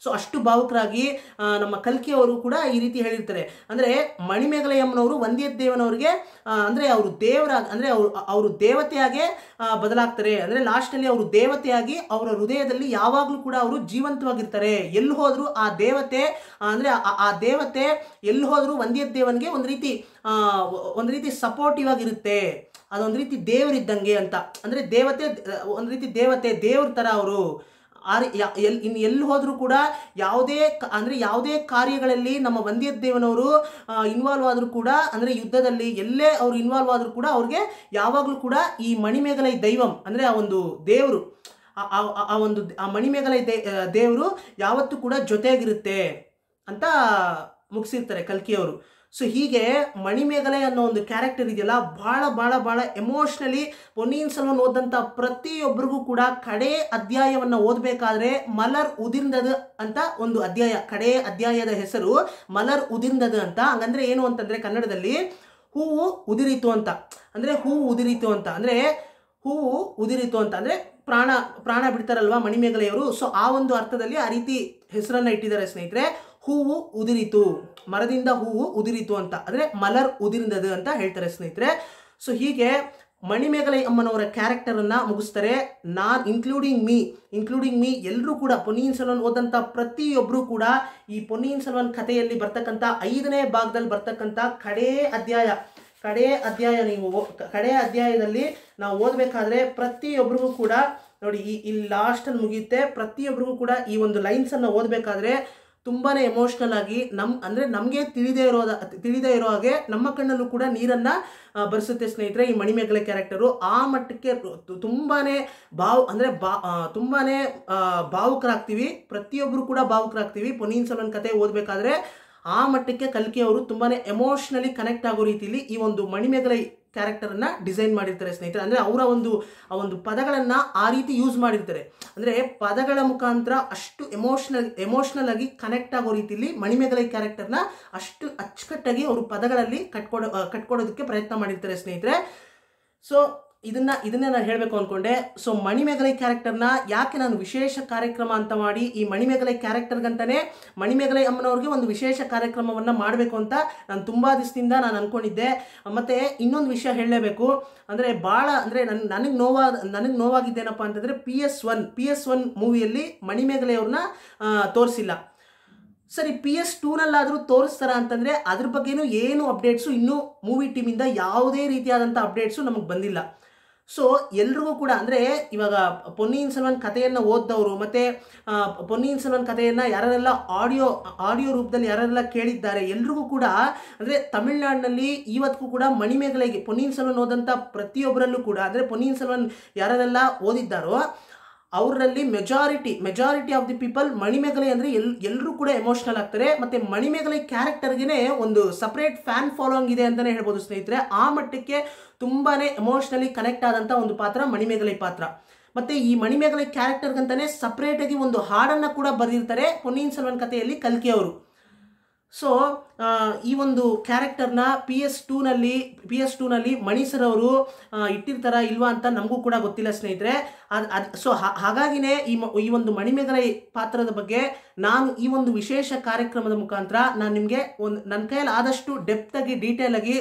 ಸೊ ಅಷ್ಟು ಭಾವುಕರಾಗಿ ಆ, ನಮ್ಮ ಕಲ್ಕಿ ಅವರು ಕೂಡ ಈ ರೀತಿ ಹೇಳಿರ್ತಾರೆ ಅಂದ್ರೆ ಮಣಿಮೇಗಲೆಯಮ್ಮನವರು ವಂದ್ಯದೇವನವರಿಗೆ ಆ, ಅಂದ್ರೆ ಅವರು ದೇವರ ಅಂದ್ರೆ ಅವರು ಅವರು ದೇವತೆಯಾಗೆ ಆ, ಬದಲಾಗ್ತಾರೆ ಅಂದ್ರೆ ಲಾಸ್ಟ್ ಅಲ್ಲಿ ಅವರು ದೇವತೆಯಾಗಿ ಅವರ ಹೃದಯದಲ್ಲಿ ಯಾವಾಗಲೂ ಕೂಡ ಅವರು ಜೀವಂತವಾಗಿರ್ತಾರೆ ಎಲ್ಲಿ ಹೋದ್ರು ಆ ದೇವತೆ ಆ, ಅಂದ್ರೆ ಆ- ಆ ದೇವತೆ ಎಲ್ಲಿ ಹೋದ್ರು ವಂದ್ಯದೇವನಿಗೆ ಒಂದು ರೀತಿ ಆ, ಒಂದು ರೀತಿ ಸಪೋರ್ಟಿವ್ ಆಗಿರುತ್ತೆ ಅದೊಂದು ರೀತಿ ದೇವರಿದ್ದಂಗೆ ಅಂತ ಅಂದ್ರೆ ದೇವತೆ ಒಂದು ರೀತಿ ದೇವತೆ ದೇವ್ರ ತರ ಅವರು ಆರ್ ಯಾ- ಎಲ್ ಇನ್ನು ಎಲ್ಲಿ ಹೋದರೂ ಕೂಡ ಯಾವುದೇ ಕ- ಅಂದ್ರೆ ಯಾವುದೇ ಕಾರ್ಯಗಳಲ್ಲಿ ನಮ್ಮ ವಂದ್ಯದೇವನವರು ಇನ್ವಾಲ್ವ್ ಆದರೂ ಕೂಡ ಅಂದ್ರೆ ಯುದ್ಧದಲ್ಲಿ ಎಲ್ಲೇ ಅವ್ರು ಇನ್ವಾಲ್ವ್ ಆದರೂ ಕೂಡ ಅವ್ರಿಗೆ ಯಾವಾಗಲೂ ಕೂಡ ಈ ಮಣಿಮೇಗಲೈ ದೈವಂ ಅಂದ್ರೆ ಆ ಒಂದು ದೇವರು ಆ- ಆ- ಆ ಒಂದು ಆ ಮಣಿಮೇಗಲೈ ದೇ- ದೇವರು ಯಾವತ್ತೂ ಕೂಡ ಜೊತೆಯಾಗಿರುತ್ತೆ ಅಂತ ಮುಗಿಸಿರ್ತಾರೆ ಕಲ್ಕಿಯವರು ಸೊ ಹೀಗೆ ಮಣಿಮೇಗಲೆ ಅನ್ನೋ ಒಂದು ಕ್ಯಾರೆಕ್ಟರ್ ಇದೆಯಲ್ಲ ಭಾಳ ಭಾಳ ಭಾಳ ಎಮೋಷ್ನಲಿ ಪೊನ್ನಿಯಿನ್ ಸೆಲ್ವನ್ ಓದಂಥ ಪ್ರತಿಯೊಬ್ಬರಿಗೂ ಕೂಡ ಕಡೆ ಅಧ್ಯಾಯವನ್ನು ಓದಬೇಕಾದ್ರೆ ಮಲರ್ ಉದಿರ್ಂದದು ಅಂತ ಒಂದು ಅಧ್ಯಾಯ ಕಡೆ ಅಧ್ಯಾಯದ ಹೆಸರು ಮಲರ್ ಉದಿರ್ಂದದು ಅಂತ ಹಂಗಂದ್ರೆ ಏನು ಅಂತಂದ್ರೆ ಕನ್ನಡದಲ್ಲಿ ಹೂವು ಉದಿರಿತು ಅಂತ ಅಂದ್ರೆ ಹೂವು ಉದಿರಿತು ಅಂತ ಅಂದ್ರೆ ಹೂವು ಉದಿರಿತು ಅಂತ ಅಂದ್ರೆ ಪ್ರಾಣ ಪ್ರಾಣ ಬಿಡ್ತಾರಲ್ವಾ ಮಣಿಮೇಗಲೆಯವರು ಸೊ ಆ ಒಂದು ಅರ್ಥದಲ್ಲಿ ಆ ರೀತಿ ಹೆಸರನ್ನ ಇಟ್ಟಿದ್ದಾರೆ ಸ್ನೇಹಿತರೆ ಹೂವು ಉದಿರಿತು ಮರದಿಂದ ಹೂವು ಉದಿರಿತು ಅಂತ ಅಂದ್ರೆ ಮಲರ್ ಉದಿರಿದದು ಅಂತ ಹೇಳ್ತಾರೆ ಸ್ನೇಹಿತರೆ ಸೊ ಹೀಗೆ ಮಣಿಮೇಗಲೈ ಅಮ್ಮನವರ ಕ್ಯಾರೆಕ್ಟರ್ ಅನ್ನ ಮುಗಿಸ್ತಾರೆ ನಾನ್ ಇನ್ಕ್ಲೂಡಿಂಗ್ ಮೀ ಇನ್ಕ್ಲೂಡಿಂಗ್ ಮೀ ಎಲ್ಲರೂ ಕೂಡ ಪೊನ್ನಿಯಿನ್ ಸೆಲ್ವನ್ ಓದಂತ ಪ್ರತಿಯೊಬ್ಬರು ಕೂಡ ಈ ಪೊನ್ನಿಯಿನ್ ಸೆಲ್ವನ್ ಕಥೆಯಲ್ಲಿ ಬರ್ತಕ್ಕಂಥ ಐದನೇ ಭಾಗದಲ್ಲಿ ಬರ್ತಕ್ಕಂಥ ಕಡೇ ಅಧ್ಯಾಯ ಕಡೆ ಅಧ್ಯಾಯ ನೀವು ಓ- ಕಡೆ ಅಧ್ಯಾಯದಲ್ಲಿ ನಾವು ಓದಬೇಕಾದ್ರೆ ಪ್ರತಿಯೊಬ್ಬರಿಗೂ ಕೂಡ ನೋಡಿ ಈ ಇಲ್ಲಿ ಲಾಸ್ಟಲ್ಲಿ ಮುಗಿಯುತ್ತೆ ಪ್ರತಿಯೊಬ್ಬರಿಗೂ ಕೂಡ ಈ ಒಂದು ಲೈನ್ಸನ್ನು ಓದಬೇಕಾದ್ರೆ ತುಂಬಾನೇ ಎಮೋಷ್ನಲ್ ಆಗಿ ನಮ್ ಅಂದ್ರೆ ನಮಗೆ ತಿಳಿದೇ ಇರೋದ ತಿಳಿದೇ ಇರೋ ಹಾಗೆ ನಮ್ಮ ಕಣ್ಣಲ್ಲೂ ಕೂಡ ನೀರನ್ನ ಆ, ಬರ್ಸುತ್ತೆ ಸ್ನೇಹಿತರೆ ಈ ಮಣಿಮೇಗಲೆ ಕ್ಯಾರೆಕ್ಟರು ಆ ಮಟ್ಟಕ್ಕೆ ತು- ತುಂಬಾನೇ ಭಾವ್ ಅಂದ್ರೆ ಬಾ ಆ, ತುಂಬಾನೇ ಆ, ಭಾವುಕರಾಗ್ತೀವಿ ಪ್ರತಿಯೊಬ್ಬರು ಕೂಡ ಭಾವುಕರಾಗ್ತೀವಿ ಪೊನ್ನಿಯಿನ್ ಸೆಲ್ವನ್ ಕತೆ ಓದಬೇಕಾದ್ರೆ ಆ ಮಟ್ಟಕ್ಕೆ ಕಲ್ಕಿ ಅವರು ತುಂಬಾನೇ ಎಮೋಷ್ನಲಿ ಕನೆಕ್ಟ್ ಆಗೋ ರೀತಿಯಲ್ಲಿ ಈ ಒಂದು ಮಣಿಮೇಗಲೆ ಕ್ಯಾರೆಕ್ಟರ್ ಅನ್ನ ಡಿಸೈನ್ ಮಾಡಿರ್ತಾರೆ ಸ್ನೇಹಿತರೆ ಅಂದ್ರೆ ಅವರ ಒಂದು ಆ ಒಂದು ಪದಗಳನ್ನ ಆ ರೀತಿ ಯೂಸ್ ಮಾಡಿರ್ತಾರೆ ಅಂದ್ರೆ ಪದಗಳ ಮುಖಾಂತರ ಅಷ್ಟು ಎಮೋಷನಲ್ ಎಮೋಷನಲ್ ಆಗಿ ಕನೆಕ್ಟ್ ಆಗೋ ರೀತಿಯಲ್ಲಿ ಮಣಿಮೇಗಲೆ ಕ್ಯಾರೆಕ್ಟರ್ನ ಅಷ್ಟು ಅಚ್ಚುಕಟ್ಟಾಗಿ ಅವರು ಪದಗಳಲ್ಲಿ ಕಟ್ಕೊಡೋ ಆ, ಕಟ್ಕೊಡೋದಕ್ಕೆ ಪ್ರಯತ್ನ ಮಾಡಿರ್ತಾರೆ ಸ್ನೇಹಿತರೆ ಸೊ ಇದನ್ನ ಇದನ್ನೇ ನಾನು ಹೇಳಬೇಕು ಅನ್ಕೊಂಡೆ ಸೊ ಮಣಿಮೇಗಲೈ ಕ್ಯಾರೆಕ್ಟರ್ನ ಯಾಕೆ ನಾನು ವಿಶೇಷ ಕಾರ್ಯಕ್ರಮ ಅಂತ ಮಾಡಿ ಈ ಮಣಿಮೇಗಲೈ ಕ್ಯಾರೆಕ್ಟರ್ಗಂತಾನೆ ಮಣಿಮೇಗಲೈ ಅಮ್ಮನವ್ರಿಗೆ ಒಂದು ವಿಶೇಷ ಕಾರ್ಯಕ್ರಮವನ್ನು ಮಾಡಬೇಕು ಅಂತ ನಾನು ತುಂಬ ದಿವಸದಿಂದ ನಾನು ಅನ್ಕೊಂಡಿದ್ದೆ ಮತ್ತೆ ಇನ್ನೊಂದು ವಿಷಯ ಹೇಳಲೇಬೇಕು ಅಂದರೆ ಭಾಳ ಅಂದರೆ ನನ್ ನನಗೆ ನೋವಾದ ನನಗೆ ನೋವಾಗಿದ್ದೇನಪ್ಪ ಅಂತಂದರೆ P S one P S one ಮೂವಿಯಲ್ಲಿ ಮಣಿಮೇಗಲೈ ಅವ್ರನ್ನ ತೋರಿಸಿಲ್ಲ ಸರಿ ಪಿ ಎಸ್ ಟೂನಲ್ಲಾದರೂ ತೋರಿಸ್ತಾರ ಅಂತಂದರೆ ಅದ್ರ ಬಗ್ಗೆನೂ ಏನು ಅಪ್ಡೇಟ್ಸು ಇನ್ನೂ ಮೂವಿ ಟೀಮಿಂದ ಯಾವುದೇ ರೀತಿಯಾದಂಥ ಅಪ್ಡೇಟ್ಸು ನಮಗೆ ಬಂದಿಲ್ಲ ಸೊ ಎಲ್ರಿಗೂ ಕೂಡ ಅಂದರೆ ಇವಾಗ ಪೊನ್ನಿಯಿನ್ ಸೆಲ್ವನ್ ಕಥೆಯನ್ನು ಓದ್ದವರು ಮತ್ತು ಪೊನ್ನಿಯಿನ್ ಸೆಲ್ವನ್ ಕಥೆಯನ್ನು ಯಾರೆಲ್ಲ ಆಡಿಯೋ ಆಡಿಯೋ ರೂಪದಲ್ಲಿ ಯಾರೆಲ್ಲ ಕೇಳಿದ್ದಾರೆ ಎಲ್ರಿಗೂ ಕೂಡ ಅಂದರೆ ತಮಿಳ್ನಾಡಿನಲ್ಲಿ ಇವತ್ತಿಗೂ ಕೂಡ ಮಣಿಮೇಗಲೆಗೆ ಪೊನ್ನಿಯಿನ್ ಸೆಲ್ವನ್ ಓದಂಥ ಪ್ರತಿಯೊಬ್ಬರಲ್ಲೂ ಕೂಡ ಅಂದರೆ ಪೊನ್ನಿಯಿನ್ ಸೆಲ್ವನ್ ಯಾರೆಲ್ಲ ಓದಿದ್ದಾರೋ ಅವರಲ್ಲಿ majority majority of the people Manimegalai ಅಂದರೆ ಎಲ್ ಎಲ್ಲರೂ ಕೂಡ ಎಮೋಷನಲ್ ಆಗ್ತಾರೆ ಮತ್ತು ಮಣಿಮೇಗಲೆ ಕ್ಯಾರೆಕ್ಟರ್ಗೆ ಒಂದು ಸಪ್ರೇಟ್ ಫ್ಯಾನ್ ಫಾಲೋಯಿಂಗ್ ಇದೆ ಅಂತಲೇ ಹೇಳ್ಬೋದು ಸ್ನೇಹಿತರೆ ಆ ಮಟ್ಟಕ್ಕೆ ತುಂಬಾ ಎಮೋಷ್ನಲಿ ಕನೆಕ್ಟ್ ಆದಂಥ ಒಂದು ಪಾತ್ರ ಮಣಿಮೇಗಲೆ ಪಾತ್ರ ಮತ್ತು ಈ ಮಣಿಮೇಗಲೆ ಕ್ಯಾರೆಕ್ಟರ್ಗಂತಾನೆ ಸಪ್ರೇಟಾಗಿ ಒಂದು ಹಾಡನ್ನು ಕೂಡ ಬರೆದಿರ್ತಾರೆ ಪೊನ್ನಿಯಿನ್ ಸೆಲ್ವನ್ ಕಥೆಯಲ್ಲಿ ಕಲ್ಕಿ ಅವರು ಸೊ ಈ ಒಂದು ಕ್ಯಾರೆಕ್ಟರ್ನ ಪಿ ಎಸ್ ಟೂನಲ್ಲಿ ಪಿ ಎಸ್ ಟೂನಲ್ಲಿ ಮಣಿಸರ್ ಅವರು ಇಟ್ಟಿರ್ತಾರ ಇಲ್ವಾ ಅಂತ ನಮಗೂ ಕೂಡ ಗೊತ್ತಿಲ್ಲ ಸ್ನೇಹಿತರೆ ಅದು ಅದು ಸೊ ಹಾಗಾಗಿನೇ ಈ ಮ- ಈ ಒಂದು ಮಣಿಮೇಗಲೆ ಪಾತ್ರದ ಬಗ್ಗೆ ನಾನು ಈ ಒಂದು ವಿಶೇಷ ಕಾರ್ಯಕ್ರಮದ ಮುಖಾಂತರ ನಾನು ನಿಮಗೆ ಒಂದು ನನ್ನ ಕೈಯಲ್ಲಿ ಆದಷ್ಟು ಡೆಪ್ತಾಗಿ ಡೀಟೇಲ್ ಆಗಿ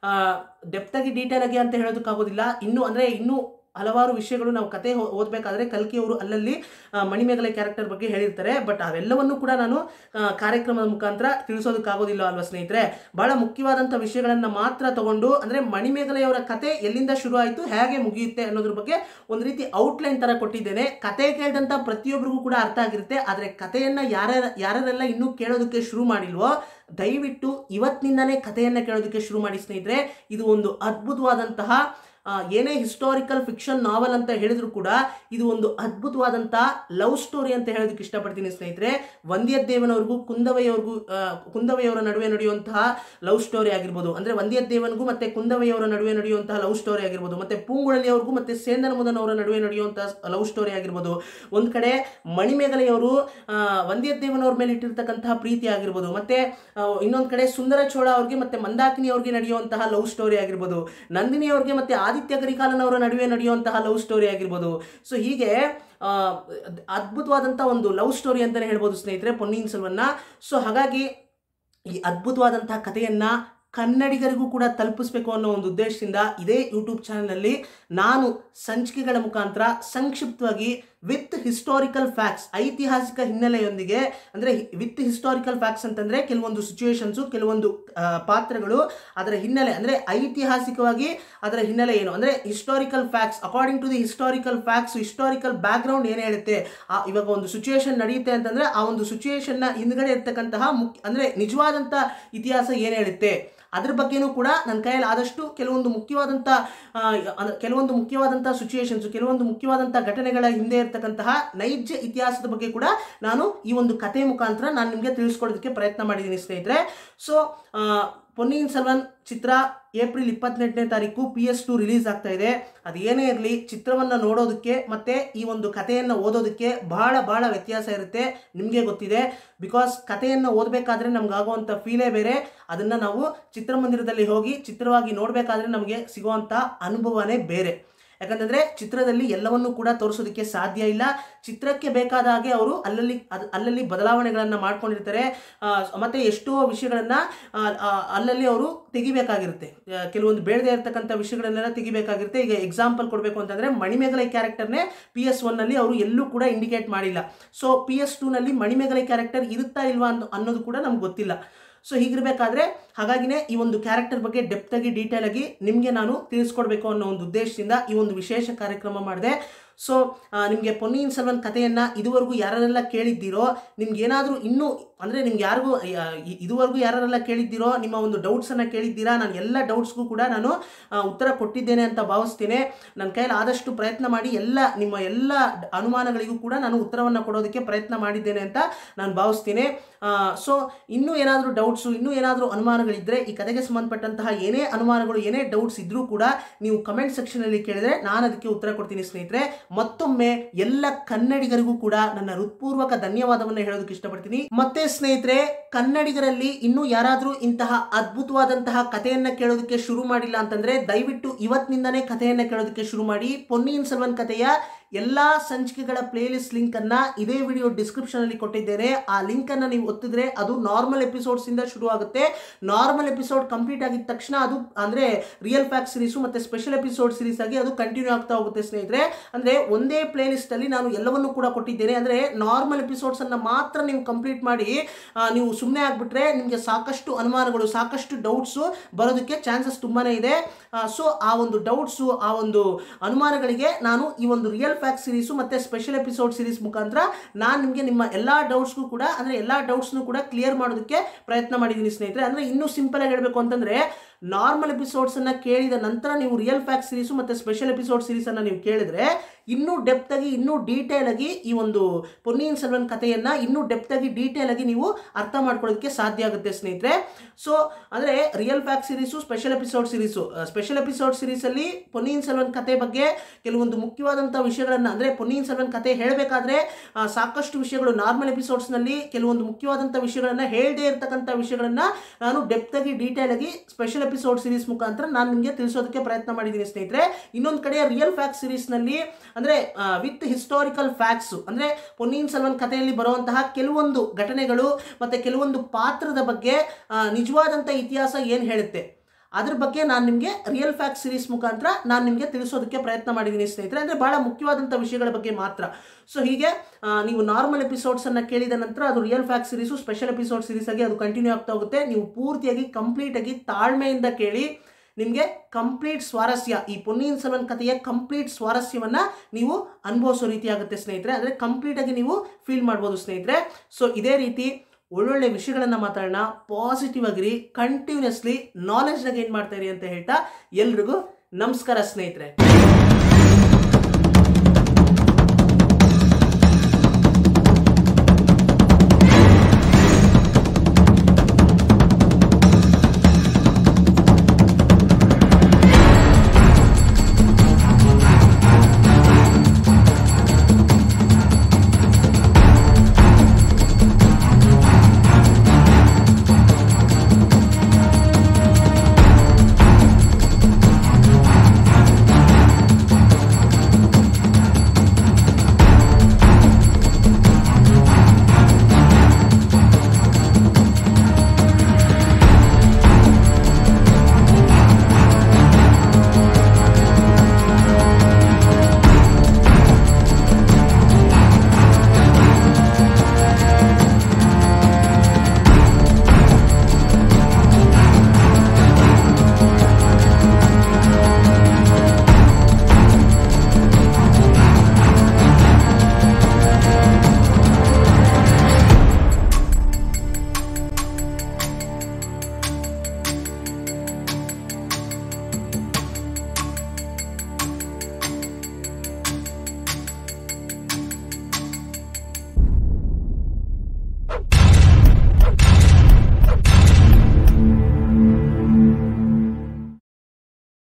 ಡೆಪ್ತಾಗಿ ಡೀಟೇಲ್ ಆಗಿ ಅಂತ ಹೇಳೋದಕ್ಕಾಗೋದಿಲ್ಲ ಇನ್ನೂ ಅಂದರೆ ಇನ್ನೂ ಹಲವಾರು ವಿಷಯಗಳು ನಾವು ಕತೆ ಓ- ಓದಬೇಕಾದ್ರೆ ಕಲ್ಕಿ ಅವರು ಅಲ್ಲಲ್ಲಿ ಆ, ಮಣಿಮೇಗಲೆ ಕ್ಯಾರೆಕ್ಟರ್ ಬಗ್ಗೆ ಹೇಳಿರ್ತಾರೆ ಬಟ್ ಅವೆಲ್ಲವನ್ನು ಕೂಡ ನಾನು ಆ, ಕಾರ್ಯಕ್ರಮದ ಮುಖಾಂತರ ತಿಳಿಸೋದಕ್ಕಾಗೋದಿಲ್ಲ ಅಲ್ವಾ ಸ್ನೇಹಿತರೆ ಬಹಳ ಮುಖ್ಯವಾದಂಥ ವಿಷಯಗಳನ್ನು ಮಾತ್ರ ತಗೊಂಡು ಅಂದರೆ ಮಣಿಮೇಗಲೆಯವರ ಕತೆ ಎಲ್ಲಿಂದ ಶುರು ಆಯಿತು ಹೇಗೆ ಮುಗಿಯುತ್ತೆ ಅನ್ನೋದ್ರ ಬಗ್ಗೆ ಒಂದು ರೀತಿ ಔಟ್ಲೈನ್ ಥರ ಕೊಟ್ಟಿದ್ದೇನೆ ಕತೆ ಕೇಳಿದಂಥ ಪ್ರತಿಯೊಬ್ಬರಿಗೂ ಕೂಡ ಅರ್ಥ ಆಗಿರುತ್ತೆ ಆದರೆ ಕಥೆಯನ್ನು ಯಾರ್ಯಾರ ಯಾರ್ಯಾರೆಲ್ಲ ಇನ್ನೂ ಕೇಳೋದಕ್ಕೆ ಶುರು ಮಾಡಿಲ್ವೋ ದಯವಿಟ್ಟು ಇವತ್ತಿನಿಂದನೇ ಕಥೆಯನ್ನು ಕೇಳೋದಕ್ಕೆ ಶುರು ಮಾಡಿ ಸ್ನೇಹಿತರೆ ಇದು ಒಂದು ಅದ್ಭುತವಾದಂತಹ ಆ, ಏನೇ ಹಿಸ್ಟಾರಿಕಲ್ ಫಿಕ್ಷನ್ ನಾವಲ್ ಅಂತ ಹೇಳಿದ್ರು ಕೂಡ ಇದು ಒಂದು ಅದ್ಭುತವಾದಂಥ ಲವ್ ಸ್ಟೋರಿ ಅಂತ ಹೇಳೋದಕ್ಕೆ ಇಷ್ಟಪಡ್ತೀನಿ ಸ್ನೇಹಿತರೆ ವಂದ್ಯದೇವನವ್ರಿಗೂ ಕುಂದವಯ್ಯವ್ರಿಗೂ ಆ, ಕುಂದವಯ್ಯವರ ನಡುವೆ ನಡೆಯುವಂತಹ ಲವ್ ಸ್ಟೋರಿ ಆಗಿರ್ಬೋದು ಅಂದರೆ ವಂದ್ಯದೇವನಿಗೂ ಮತ್ತೆ ಕುಂದವಯ್ಯವರ ನಡುವೆ ನಡೆಯುವಂತಹ ಲವ್ ಸ್ಟೋರಿ ಆಗಿರ್ಬೋದು ಮತ್ತೆ ಪೂಂಗುಳಲಿಯವ್ರಿಗೂ ಮತ್ತೆ ಸೇಂದನ ಮುದನ್ ಅವರ ನಡುವೆ ನಡೆಯುವಂತಹ ಲವ್ ಸ್ಟೋರಿ ಆಗಿರ್ಬೋದು ಒಂದು ಕಡೆ ಮಣಿಮೇಗಲೆಯವರು ಆ, ವಂದ್ಯದೇವನವ್ರ ಮೇಲೆ ಇಟ್ಟಿರ್ತಕ್ಕಂತಹ ಪ್ರೀತಿ ಆಗಿರ್ಬೋದು ಮತ್ತೆ ಇನ್ನೊಂದು ಕಡೆ ಸುಂದರ ಚೋಳ ಅವ್ರಿಗೆ ಮತ್ತೆ ಮಂದಾಕಿನಿ ಅವ್ರಿಗೆ ನಡೆಯುವಂತಹ ಲವ್ ಸ್ಟೋರಿ ಆಗಿರ್ಬೋದು ನಂದಿನಿ ಅವ್ರಿಗೆ ಮತ್ತೆ ಆದಿ ಆದಿತ್ಯ ಕರಿಕಾಲನ್ ಅವರ ನಡುವೆ ನಡೆಯುವಂತಹ ಲವ್ ಸ್ಟೋರಿ ಆಗಿರ್ಬೋದು ಸೊ ಹೀಗೆ ಆ, ಅದ್ಭುತವಾದಂಥ ಒಂದು ಲವ್ ಸ್ಟೋರಿ ಅಂತಲೇ ಹೇಳ್ಬೋದು ಸ್ನೇಹಿತರೆ ಪೊನ್ನಿಯಿನ್ ಸೆಲ್ವನ್ನ ಸೊ ಹಾಗಾಗಿ ಈ ಅದ್ಭುತವಾದಂತಹ ಕಥೆಯನ್ನ ಕನ್ನಡಿಗರಿಗೂ ಕೂಡ ತಲುಪಿಸ್ಬೇಕು ಅನ್ನೋ ಒಂದು ಉದ್ದೇಶದಿಂದ ಇದೇ ಯೂಟ್ಯೂಬ್ ಚಾನಲ್ನಲ್ಲಿ ನಾನು ಸಂಚಿಕೆಗಳ ಮುಖಾಂತರ ಸಂಕ್ಷಿಪ್ತವಾಗಿ ವಿತ್ ಹಿಸ್ಟಾರಿಕಲ್ ಫ್ಯಾಕ್ಟ್ಸ್ ಐತಿಹಾಸಿಕ ಹಿನ್ನೆಲೆಯೊಂದಿಗೆ ಅಂದರೆ ವಿತ್ ಹಿಸ್ಟಾರಿಕಲ್ ಫ್ಯಾಕ್ಟ್ಸ್ ಅಂತಂದರೆ ಕೆಲವೊಂದು ಸಿಚುವೇಶನ್ಸು ಕೆಲವೊಂದು ಆ, ಪಾತ್ರಗಳು ಅದರ ಹಿನ್ನೆಲೆ ಅಂದರೆ ಐತಿಹಾಸಿಕವಾಗಿ ಅದರ ಹಿನ್ನೆಲೆ ಏನು ಅಂದರೆ historical facts according to the historical facts historical background ಏನು ಹೇಳುತ್ತೆ ಆ ಇವಾಗ ಒಂದು ಸಿಚುವೇಶನ್ ನಡೆಯುತ್ತೆ ಅಂತಂದರೆ ಆ ಒಂದು ಸಿಚುವೇಶನ್ನ ಹಿಂದ್ಗಡೆ ಇರ್ತಕ್ಕಂತಹ ಮುಖ್ಯ ಅಂದರೆ ನಿಜವಾದಂಥ ಇತಿಹಾಸ ಏನು ಹೇಳುತ್ತೆ ಅದ್ರ ಬಗ್ಗೆನೂ ಕೂಡ ನನ್ನ ಕೈಯಲ್ಲಿ ಆದಷ್ಟು ಕೆಲವೊಂದು ಮುಖ್ಯವಾದಂಥ ಆ, ಅಂದ್ರೆ ಕೆಲವೊಂದು ಮುಖ್ಯವಾದಂಥ ಸಿಚುವೇಶನ್ಸ್ ಕೆಲವೊಂದು ಮುಖ್ಯವಾದಂಥ ಘಟನೆಗಳ ಹಿಂದೆ ಇರ್ತಕ್ಕಂತಹ ನೈಜ ಇತಿಹಾಸದ ಬಗ್ಗೆ ಕೂಡ ನಾನು ಈ ಒಂದು ಕಥೆ ಮುಖಾಂತರ ನಾನು ನಿಮಗೆ ತಿಳಿಸ್ಕೊಡೋದಕ್ಕೆ ಪ್ರಯತ್ನ ಮಾಡಿದ್ದೀನಿ ಸ್ನೇಹಿತರೆ ಸೊ ಪೊನ್ನಿಯಿನ್ ಸೆಲ್ವನ್ ಚಿತ್ರ ಏಪ್ರಿಲ್ ಇಪ್ಪತ್ತೆಂಟನೇ ತಾರೀಕು ಪಿ ಎಸ್ ಟು ರಿಲೀಸ್ ಆಗ್ತಾ ಇದೆ ಅದು ಏನೇ ಇರಲಿ ಚಿತ್ರವನ್ನು ನೋಡೋದಕ್ಕೆ ಮತ್ತೆ ಈ ಒಂದು ಕಥೆಯನ್ನು ಓದೋದಕ್ಕೆ ಬಹಳ ಬಹಳ ವ್ಯತ್ಯಾಸ ಇರುತ್ತೆ ನಿಮಗೆ ಗೊತ್ತಿದೆ ಬಿಕಾಸ್ ಕಥೆಯನ್ನು ಓದಬೇಕಾದ್ರೆ ನಮ್ಗಾಗುವಂಥ ಫೀಲೇ ಬೇರೆ ಅದನ್ನು ನಾವು ಚಿತ್ರಮಂದಿರದಲ್ಲಿ ಹೋಗಿ ಚಿತ್ರವಾಗಿ ನೋಡಬೇಕಾದ್ರೆ ನಮಗೆ ಸಿಗುವಂಥ ಅನುಭವನೇ ಬೇರೆ ಯಾಕಂತಂದ್ರೆ ಚಿತ್ರದಲ್ಲಿ ಎಲ್ಲವನ್ನೂ ಕೂಡ ತೋರಿಸೋದಕ್ಕೆ ಸಾಧ್ಯ ಇಲ್ಲ ಚಿತ್ರಕ್ಕೆ ಬೇಕಾದ ಹಾಗೆ ಅವರು ಅಲ್ಲಲ್ಲಿ ಅದ್ ಅಲ್ಲಲ್ಲಿ ಬದಲಾವಣೆಗಳನ್ನು ಮಾಡ್ಕೊಂಡಿರ್ತಾರೆ ಆ, ಮತ್ತೆ ಎಷ್ಟೋ ವಿಷಯಗಳನ್ನ ಆ, ಆ, ಅಲ್ಲಲ್ಲಿ ಅವರು ತೆಗಿಬೇಕಾಗಿರುತ್ತೆ ಆ, ಕೆಲವೊಂದು ಬೇಡದೇ ಇರತಕ್ಕಂಥ ವಿಷಯಗಳನ್ನೆಲ್ಲ ತೆಗಿಬೇಕಾಗಿರುತ್ತೆ ಈಗ ಎಕ್ಸಾಂಪಲ್ ಕೊಡಬೇಕು ಅಂತಂದ್ರೆ ಮಣಿಮೇಗಲೈ ಕ್ಯಾರೆಕ್ಟರ್ನೇ ಪಿ ಎಸ್ ಒನ್ನಲ್ಲಿ ಅವರು ಎಲ್ಲೂ ಕೂಡ ಇಂಡಿಕೇಟ್ ಮಾಡಿಲ್ಲ ಸೊ ಪಿ ಎಸ್ ಟೂನಲ್ಲಿ ಮಣಿಮೇಗಲೈ ಕ್ಯಾರೆಕ್ಟರ್ ಇರುತ್ತಾ ಇಲ್ವಾ ಅನ್ನೋ ಅನ್ನೋದು ಕೂಡ ನಮ್ಗೆ ಗೊತ್ತಿಲ್ಲ ಸೊ ಹೀಗಿರಬೇಕಾದ್ರೆ ಹಾಗಾಗಿನೇ ಈ ಒಂದು ಕ್ಯಾರೆಕ್ಟರ್ ಬಗ್ಗೆ ಡೆಪ್ತ್ ಆಗಿ ಡೀಟೇಲ್ ಆಗಿ ನಿಮಗೆ ನಾನು ತಿಳಿಸ್ಕೊಡ್ಬೇಕು ಅನ್ನೋ ಒಂದು ಉದ್ದೇಶದಿಂದ ಈ ಒಂದು ವಿಶೇಷ ಕಾರ್ಯಕ್ರಮ ಮಾಡಿದೆ ಸೊ ನಿಮಗೆ ಪೊನ್ನಿಯಿನ್ ಸೆಲ್ವನ್ ಕಥೆಯನ್ನು ಇದುವರೆಗೂ ಯಾರೆಲ್ಲ ಕೇಳಿದ್ದೀರೋ ನಿಮ್ಗೆ ಏನಾದರೂ ಇನ್ನೂ ಅಂದರೆ ನಿಮ್ಗೆ ಯಾರಿಗೂ ಆ, ಇ- ಇದುವರೆಗೂ ಯಾರೆಲ್ಲ ಕೇಳಿದ್ದೀರೋ ನಿಮ್ಮ ಒಂದು ಡೌಟ್ಸನ್ನು ಕೇಳಿದ್ದೀರಾ ನಾನು ಎಲ್ಲ ಡೌಟ್ಸ್ಗೂ ಕೂಡ ನಾನು ಆ, ಉತ್ತರ ಕೊಟ್ಟಿದ್ದೇನೆ ಅಂತ ಭಾವಿಸ್ತೇನೆ ನನ್ನ ಕೈಯಲ್ಲಿ ಆದಷ್ಟು ಪ್ರಯತ್ನ ಮಾಡಿ ಎಲ್ಲ ನಿಮ್ಮ ಎಲ್ಲ ಡ- ಅನುಮಾನಗಳಿಗೂ ಕೂಡ ನಾನು ಉತ್ತರವನ್ನು ಕೊಡೋದಕ್ಕೆ ಪ್ರಯತ್ನ ಮಾಡಿದ್ದೇನೆ ಅಂತ ನಾನು ಭಾವಿಸ್ತೀನಿ ಸೊ ಇನ್ನೂ ಏನಾದರೂ ಡೌಟ್ಸು ಇನ್ನೂ ಏನಾದರೂ ಅನುಮಾನಗಳಿದ್ದರೆ ಈ ಕಥೆಗೆ ಸಂಬಂಧಪಟ್ಟಂತಹ ಏನೇ ಅನುಮಾನಗಳು ಏನೇ ಡೌಟ್ಸ್ ಇದ್ರೂ ಕೂಡ ನೀವು ಕಮೆಂಟ್ ಸೆಕ್ಷನಲ್ಲಿ ಕೇಳಿದ್ರೆ ನಾನು ಅದಕ್ಕೆ ಉತ್ತರ ಕೊಡ್ತೀನಿ ಸ್ನೇಹಿತರೆ ಮತ್ತೊಮ್ಮೆ ಎಲ್ಲ ಕನ್ನಡಿಗರಿಗೂ ಕೂಡ ನನ್ನ ಹೃತ್ಪೂರ್ವಕ ಧನ್ಯವಾದವನ್ನು ಹೇಳೋದಕ್ಕೆ ಇಷ್ಟಪಡ್ತೀನಿ ಮತ್ತೆ ಸ್ನೇಹಿತರೆ ಕನ್ನಡಿಗರಲ್ಲಿ ಇನ್ನೂ ಯಾರಾದರೂ ಇಂತಹ ಅದ್ಭುತವಾದಂತಹ ಕಥೆಯನ್ನ ಕೇಳೋದಕ್ಕೆ ಶುರು ಮಾಡಿಲ್ಲ ಅಂತಂದ್ರೆ ದಯವಿಟ್ಟು ಇವತ್ತಿನಿಂದನೇ ಕಥೆಯನ್ನ ಕೇಳೋದಕ್ಕೆ ಶುರು ಮಾಡಿ ಪೊನ್ನಿಯಿನ್ ಸೆಲ್ವನ್ ಕಥೆಯ ಎಲ್ಲಾ ಸಂಚಿಕೆಗಳ ಪ್ಲೇಲಿಸ್ಟ್ ಲಿಂಕ್ ಅನ್ನ ಇದೇ ವಿಡಿಯೋ ಡಿಸ್ಕ್ರಿಪ್ಷನ್ ಅಲ್ಲಿ ಕೊಟ್ಟಿದ್ದೇನೆ ಆ ಲಿಂಕ್ ಅನ್ನ ನೀವು ಒತ್ತಿದ್ರೆ ಅದು ನಾರ್ಮಲ್ ಎಪಿಸೋಡ್ಸ್ ಇಂದ ಶುರು ಆಗುತ್ತೆ ನಾರ್ಮಲ್ ಎಪಿಸೋಡ್ ಕಂಪ್ಲೀಟ್ ಆಗಿದ ತಕ್ಷಣ ಅದು ಅಂದ್ರೆ ರಿಯಲ್ ಫ್ಯಾಕ್ಟ್ ಸೀರೀಸು ಮತ್ತೆ ಸ್ಪೆಷಲ್ ಎಪಿಸೋಡ್ ಸೀರೀಸ್ ಆಗಿ ಅದು ಕಂಟಿನ್ಯೂ ಆಗ್ತಾ ಹೋಗುತ್ತೆ ಸ್ನೇಹಿತರೆ ಅಂದ್ರೆ ಒಂದೇ ಪ್ಲೇ ಲಿಸ್ಟ್ ಅಲ್ಲಿ ನಾನು ಎಲ್ಲವನ್ನೂ ಕೂಡ ಕೊಟ್ಟಿದ್ದೇನೆ ಅಂದ್ರೆ ನಾರ್ಮಲ್ ಎಪಿಸೋಡ್ಸ್ ಅನ್ನ ಮಾತ್ರ ನೀವು ಕಂಪ್ಲೀಟ್ ಮಾಡಿ ಆ, ನೀವು ಸುಮ್ಮನೆ ಆಗ್ಬಿಟ್ರೆ ನಿಮಗೆ ಸಾಕಷ್ಟು ಅನುಮಾನಗಳು ಸಾಕಷ್ಟು ಡೌಟ್ಸು ಬರೋದಕ್ಕೆ ಚಾನ್ಸಸ್ ತುಂಬಾನೇ ಇದೆ ಸೊ ಆ ಒಂದು ಡೌಟ್ಸು ಆ ಒಂದು ಅನುಮಾನಗಳಿಗೆ ನಾನು ಈ ಒಂದು ರಿಯಲ್ ಫ್ಯಾಕ್ಟ್ ಸೀರೀಸು ಮತ್ತೆ ಸ್ಪೆಷಲ್ ಎಪಿಸೋಡ್ ಸೀರೀಸ್ ಮುಖಾಂತರ ನಾನು ನಿಮಗೆ ನಿಮ್ಮ ಎಲ್ಲ ಡೌಟ್ಸ್ಗೂ ಕೂಡ ಅಂದ್ರೆ ಎಲ್ಲ ಡೌಟ್ಸ್ನು ಕೂಡ ಕ್ಲಿಯರ್ ಮಾಡೋದಕ್ಕೆ ಪ್ರಯತ್ನ ಮಾಡಿದ್ದೀನಿ ಸ್ನೇಹಿತರೆ ಅಂದ್ರೆ ಇನ್ನೂ ಸಿಂಪಲ್ ಆಗಿ ಹೇಳಬೇಕು ಅಂತಂದ್ರೆ ನಾರ್ಮಲ್ ಎಪಿಸೋಡ್ಸ್ ಅನ್ನ ಕೇಳಿದ ನಂತರ ನೀವು ರಿಯಲ್ ಫ್ಯಾಕ್ಟ್ ಸೀರೀಸು ಮತ್ತೆ ಸ್ಪೆಷಲ್ ಎಪಿಸೋಡ್ ಸೀರೀಸ್ ಅನ್ನ ನೀವು ಕೇಳಿದ್ರೆ ಇನ್ನೂ ಡೆಪ್ತ್ ಆಗಿ ಇನ್ನೂ ಡೀಟೇಲ್ ಆಗಿ ಈ ಒಂದು ಪೊನ್ನಿಯಿನ್ ಸೆಲ್ವನ್ ಕಥೆಯನ್ನ ಇನ್ನೂ ಡೆಪ್ತ್ ಆಗಿ ಡೀಟೇಲ್ ಆಗಿ ನೀವು ಅರ್ಥ ಮಾಡ್ಕೊಳ್ಳೋದಕ್ಕೆ ಸಾಧ್ಯ ಆಗುತ್ತೆ ಸ್ನೇಹಿತರೆ ಸೊ ಅಂದ್ರೆ real fact series special episode series special episode series ಅಲ್ಲಿ ಪೊನ್ನಿಯಿನ್ ಸೆಲ್ವನ್ ಕಥೆ ಬಗ್ಗೆ ಕೆಲವೊಂದು ಮುಖ್ಯವಾದಂಥ ವಿಷಯಗಳನ್ನ ಅಂದ್ರೆ ಪೊನ್ನಿಯಿನ್ ಸೆಲ್ವನ್ ಕಥೆ ಹೇಳಬೇಕಾದ್ರೆ ಸಾಕಷ್ಟು ವಿಷಯಗಳು ನಾರ್ಮಲ್ ಎಪಿಸೋಡ್ಸ್ ನಲ್ಲಿ ಕೆಲವೊಂದು ಮುಖ್ಯವಾದಂಥ ವಿಷಯಗಳನ್ನ ಹೇಳದೇ ಇರತಕ್ಕಂಥ ವಿಷಯಗಳನ್ನ ನಾನು ಡೆಪ್ತ್ ಆಗಿ ಡೀಟೇಲ್ ಆಗಿ ಸ್ಪೆಷಲ್ ಎಪಿಸೋಡ್ ಸೀರೀಸ್ ಮುಖಾಂತರ ನಾನು ನಿಮಗೆ ತಿಳಿಸೋದಕ್ಕೆ ಪ್ರಯತ್ನ ಮಾಡಿದ್ದೀನಿ ಸ್ನೇಹಿತರೆ ಇನ್ನೊಂದು ಕಡೆ ರಿಯಲ್ ಫ್ಯಾಕ್ಟ್ ಸೀರೀಸ್ ನಲ್ಲಿ ಅಂದ್ರೆ ವಿತ್ ಹಿಸ್ಟಾರಿಕಲ್ ಫ್ಯಾಕ್ಟ್ಸ್ ಅಂದ್ರೆ ಪೊನ್ನಿಯಿನ್ ಸೆಲ್ವನ್ ಕಥೆಯಲ್ಲಿ ಬರುವಂತಹ ಕೆಲವೊಂದು ಘಟನೆಗಳು ಮತ್ತೆ ಕೆಲವೊಂದು ಪಾತ್ರದ ಬಗ್ಗೆ ಆ, ನಿಜವಾದಂಥ ಇತಿಹಾಸ ಏನು ಹೇಳುತ್ತೆ ಅದ್ರ ಬಗ್ಗೆ ನಾನು ನಿಮಗೆ ರಿಯಲ್ ಫ್ಯಾಕ್ಟ್ ಸೀರೀಸ್ ಮುಖಾಂತರ ನಾನು ನಿಮಗೆ ತಿಳಿಸೋದಕ್ಕೆ ಪ್ರಯತ್ನ ಮಾಡಿದ್ದೀನಿ ಸ್ನೇಹಿತರೆ ಅಂದರೆ ಬಹಳ ಮುಖ್ಯವಾದಂಥ ವಿಷಯಗಳ ಬಗ್ಗೆ ಮಾತ್ರ ಸೊ ಹೀಗೆ ಆ, ನೀವು ನಾರ್ಮಲ್ ಎಪಿಸೋಡ್ಸನ್ನು ಕೇಳಿದ ನಂತರ ಅದು real fact series special episode series ಆಗಿ ಅದು ಕಂಟಿನ್ಯೂ ಆಗ್ತಾ ಹೋಗುತ್ತೆ ನೀವು ಪೂರ್ತಿಯಾಗಿ ಕಂಪ್ಲೀಟಾಗಿ ತಾಳ್ಮೆಯಿಂದ ಕೇಳಿ ನಿಮಗೆ ಕಂಪ್ಲೀಟ್ ಸ್ವಾರಸ್ಯ ಈ ಪೊನ್ನಿಯಿನ್ ಸೆಲ್ವನ್ ಕಥೆಯ ಕಂಪ್ಲೀಟ್ ಸ್ವಾರಸ್ಯವನ್ನ ನೀವು ಅನುಭವಿಸೋ ರೀತಿ ಆಗುತ್ತೆ ಸ್ನೇಹಿತರೆ ಅಂದರೆ ಕಂಪ್ಲೀಟ್ ಆಗಿ ನೀವು ಫೀಲ್ ಮಾಡ್ಬೋದು ಸ್ನೇಹಿತರೆ ಸೊ ಇದೇ ರೀತಿ ಒಳ್ಳೊಳ್ಳೆ ವಿಷಯಗಳನ್ನ ಮಾತಾಡೋಣ ಪಾಸಿಟಿವ್ ಆಗಿರಿ ಕಂಟಿನ್ಯೂಸ್ಲಿ ನಾಲೆಜ್ನ ಗೇನ್ ಮಾಡ್ತಾ ಇರಿ ಅಂತ ಹೇಳ್ತಾ ಎಲ್ರಿಗೂ ನಮಸ್ಕಾರ ಸ್ನೇಹಿತರೆ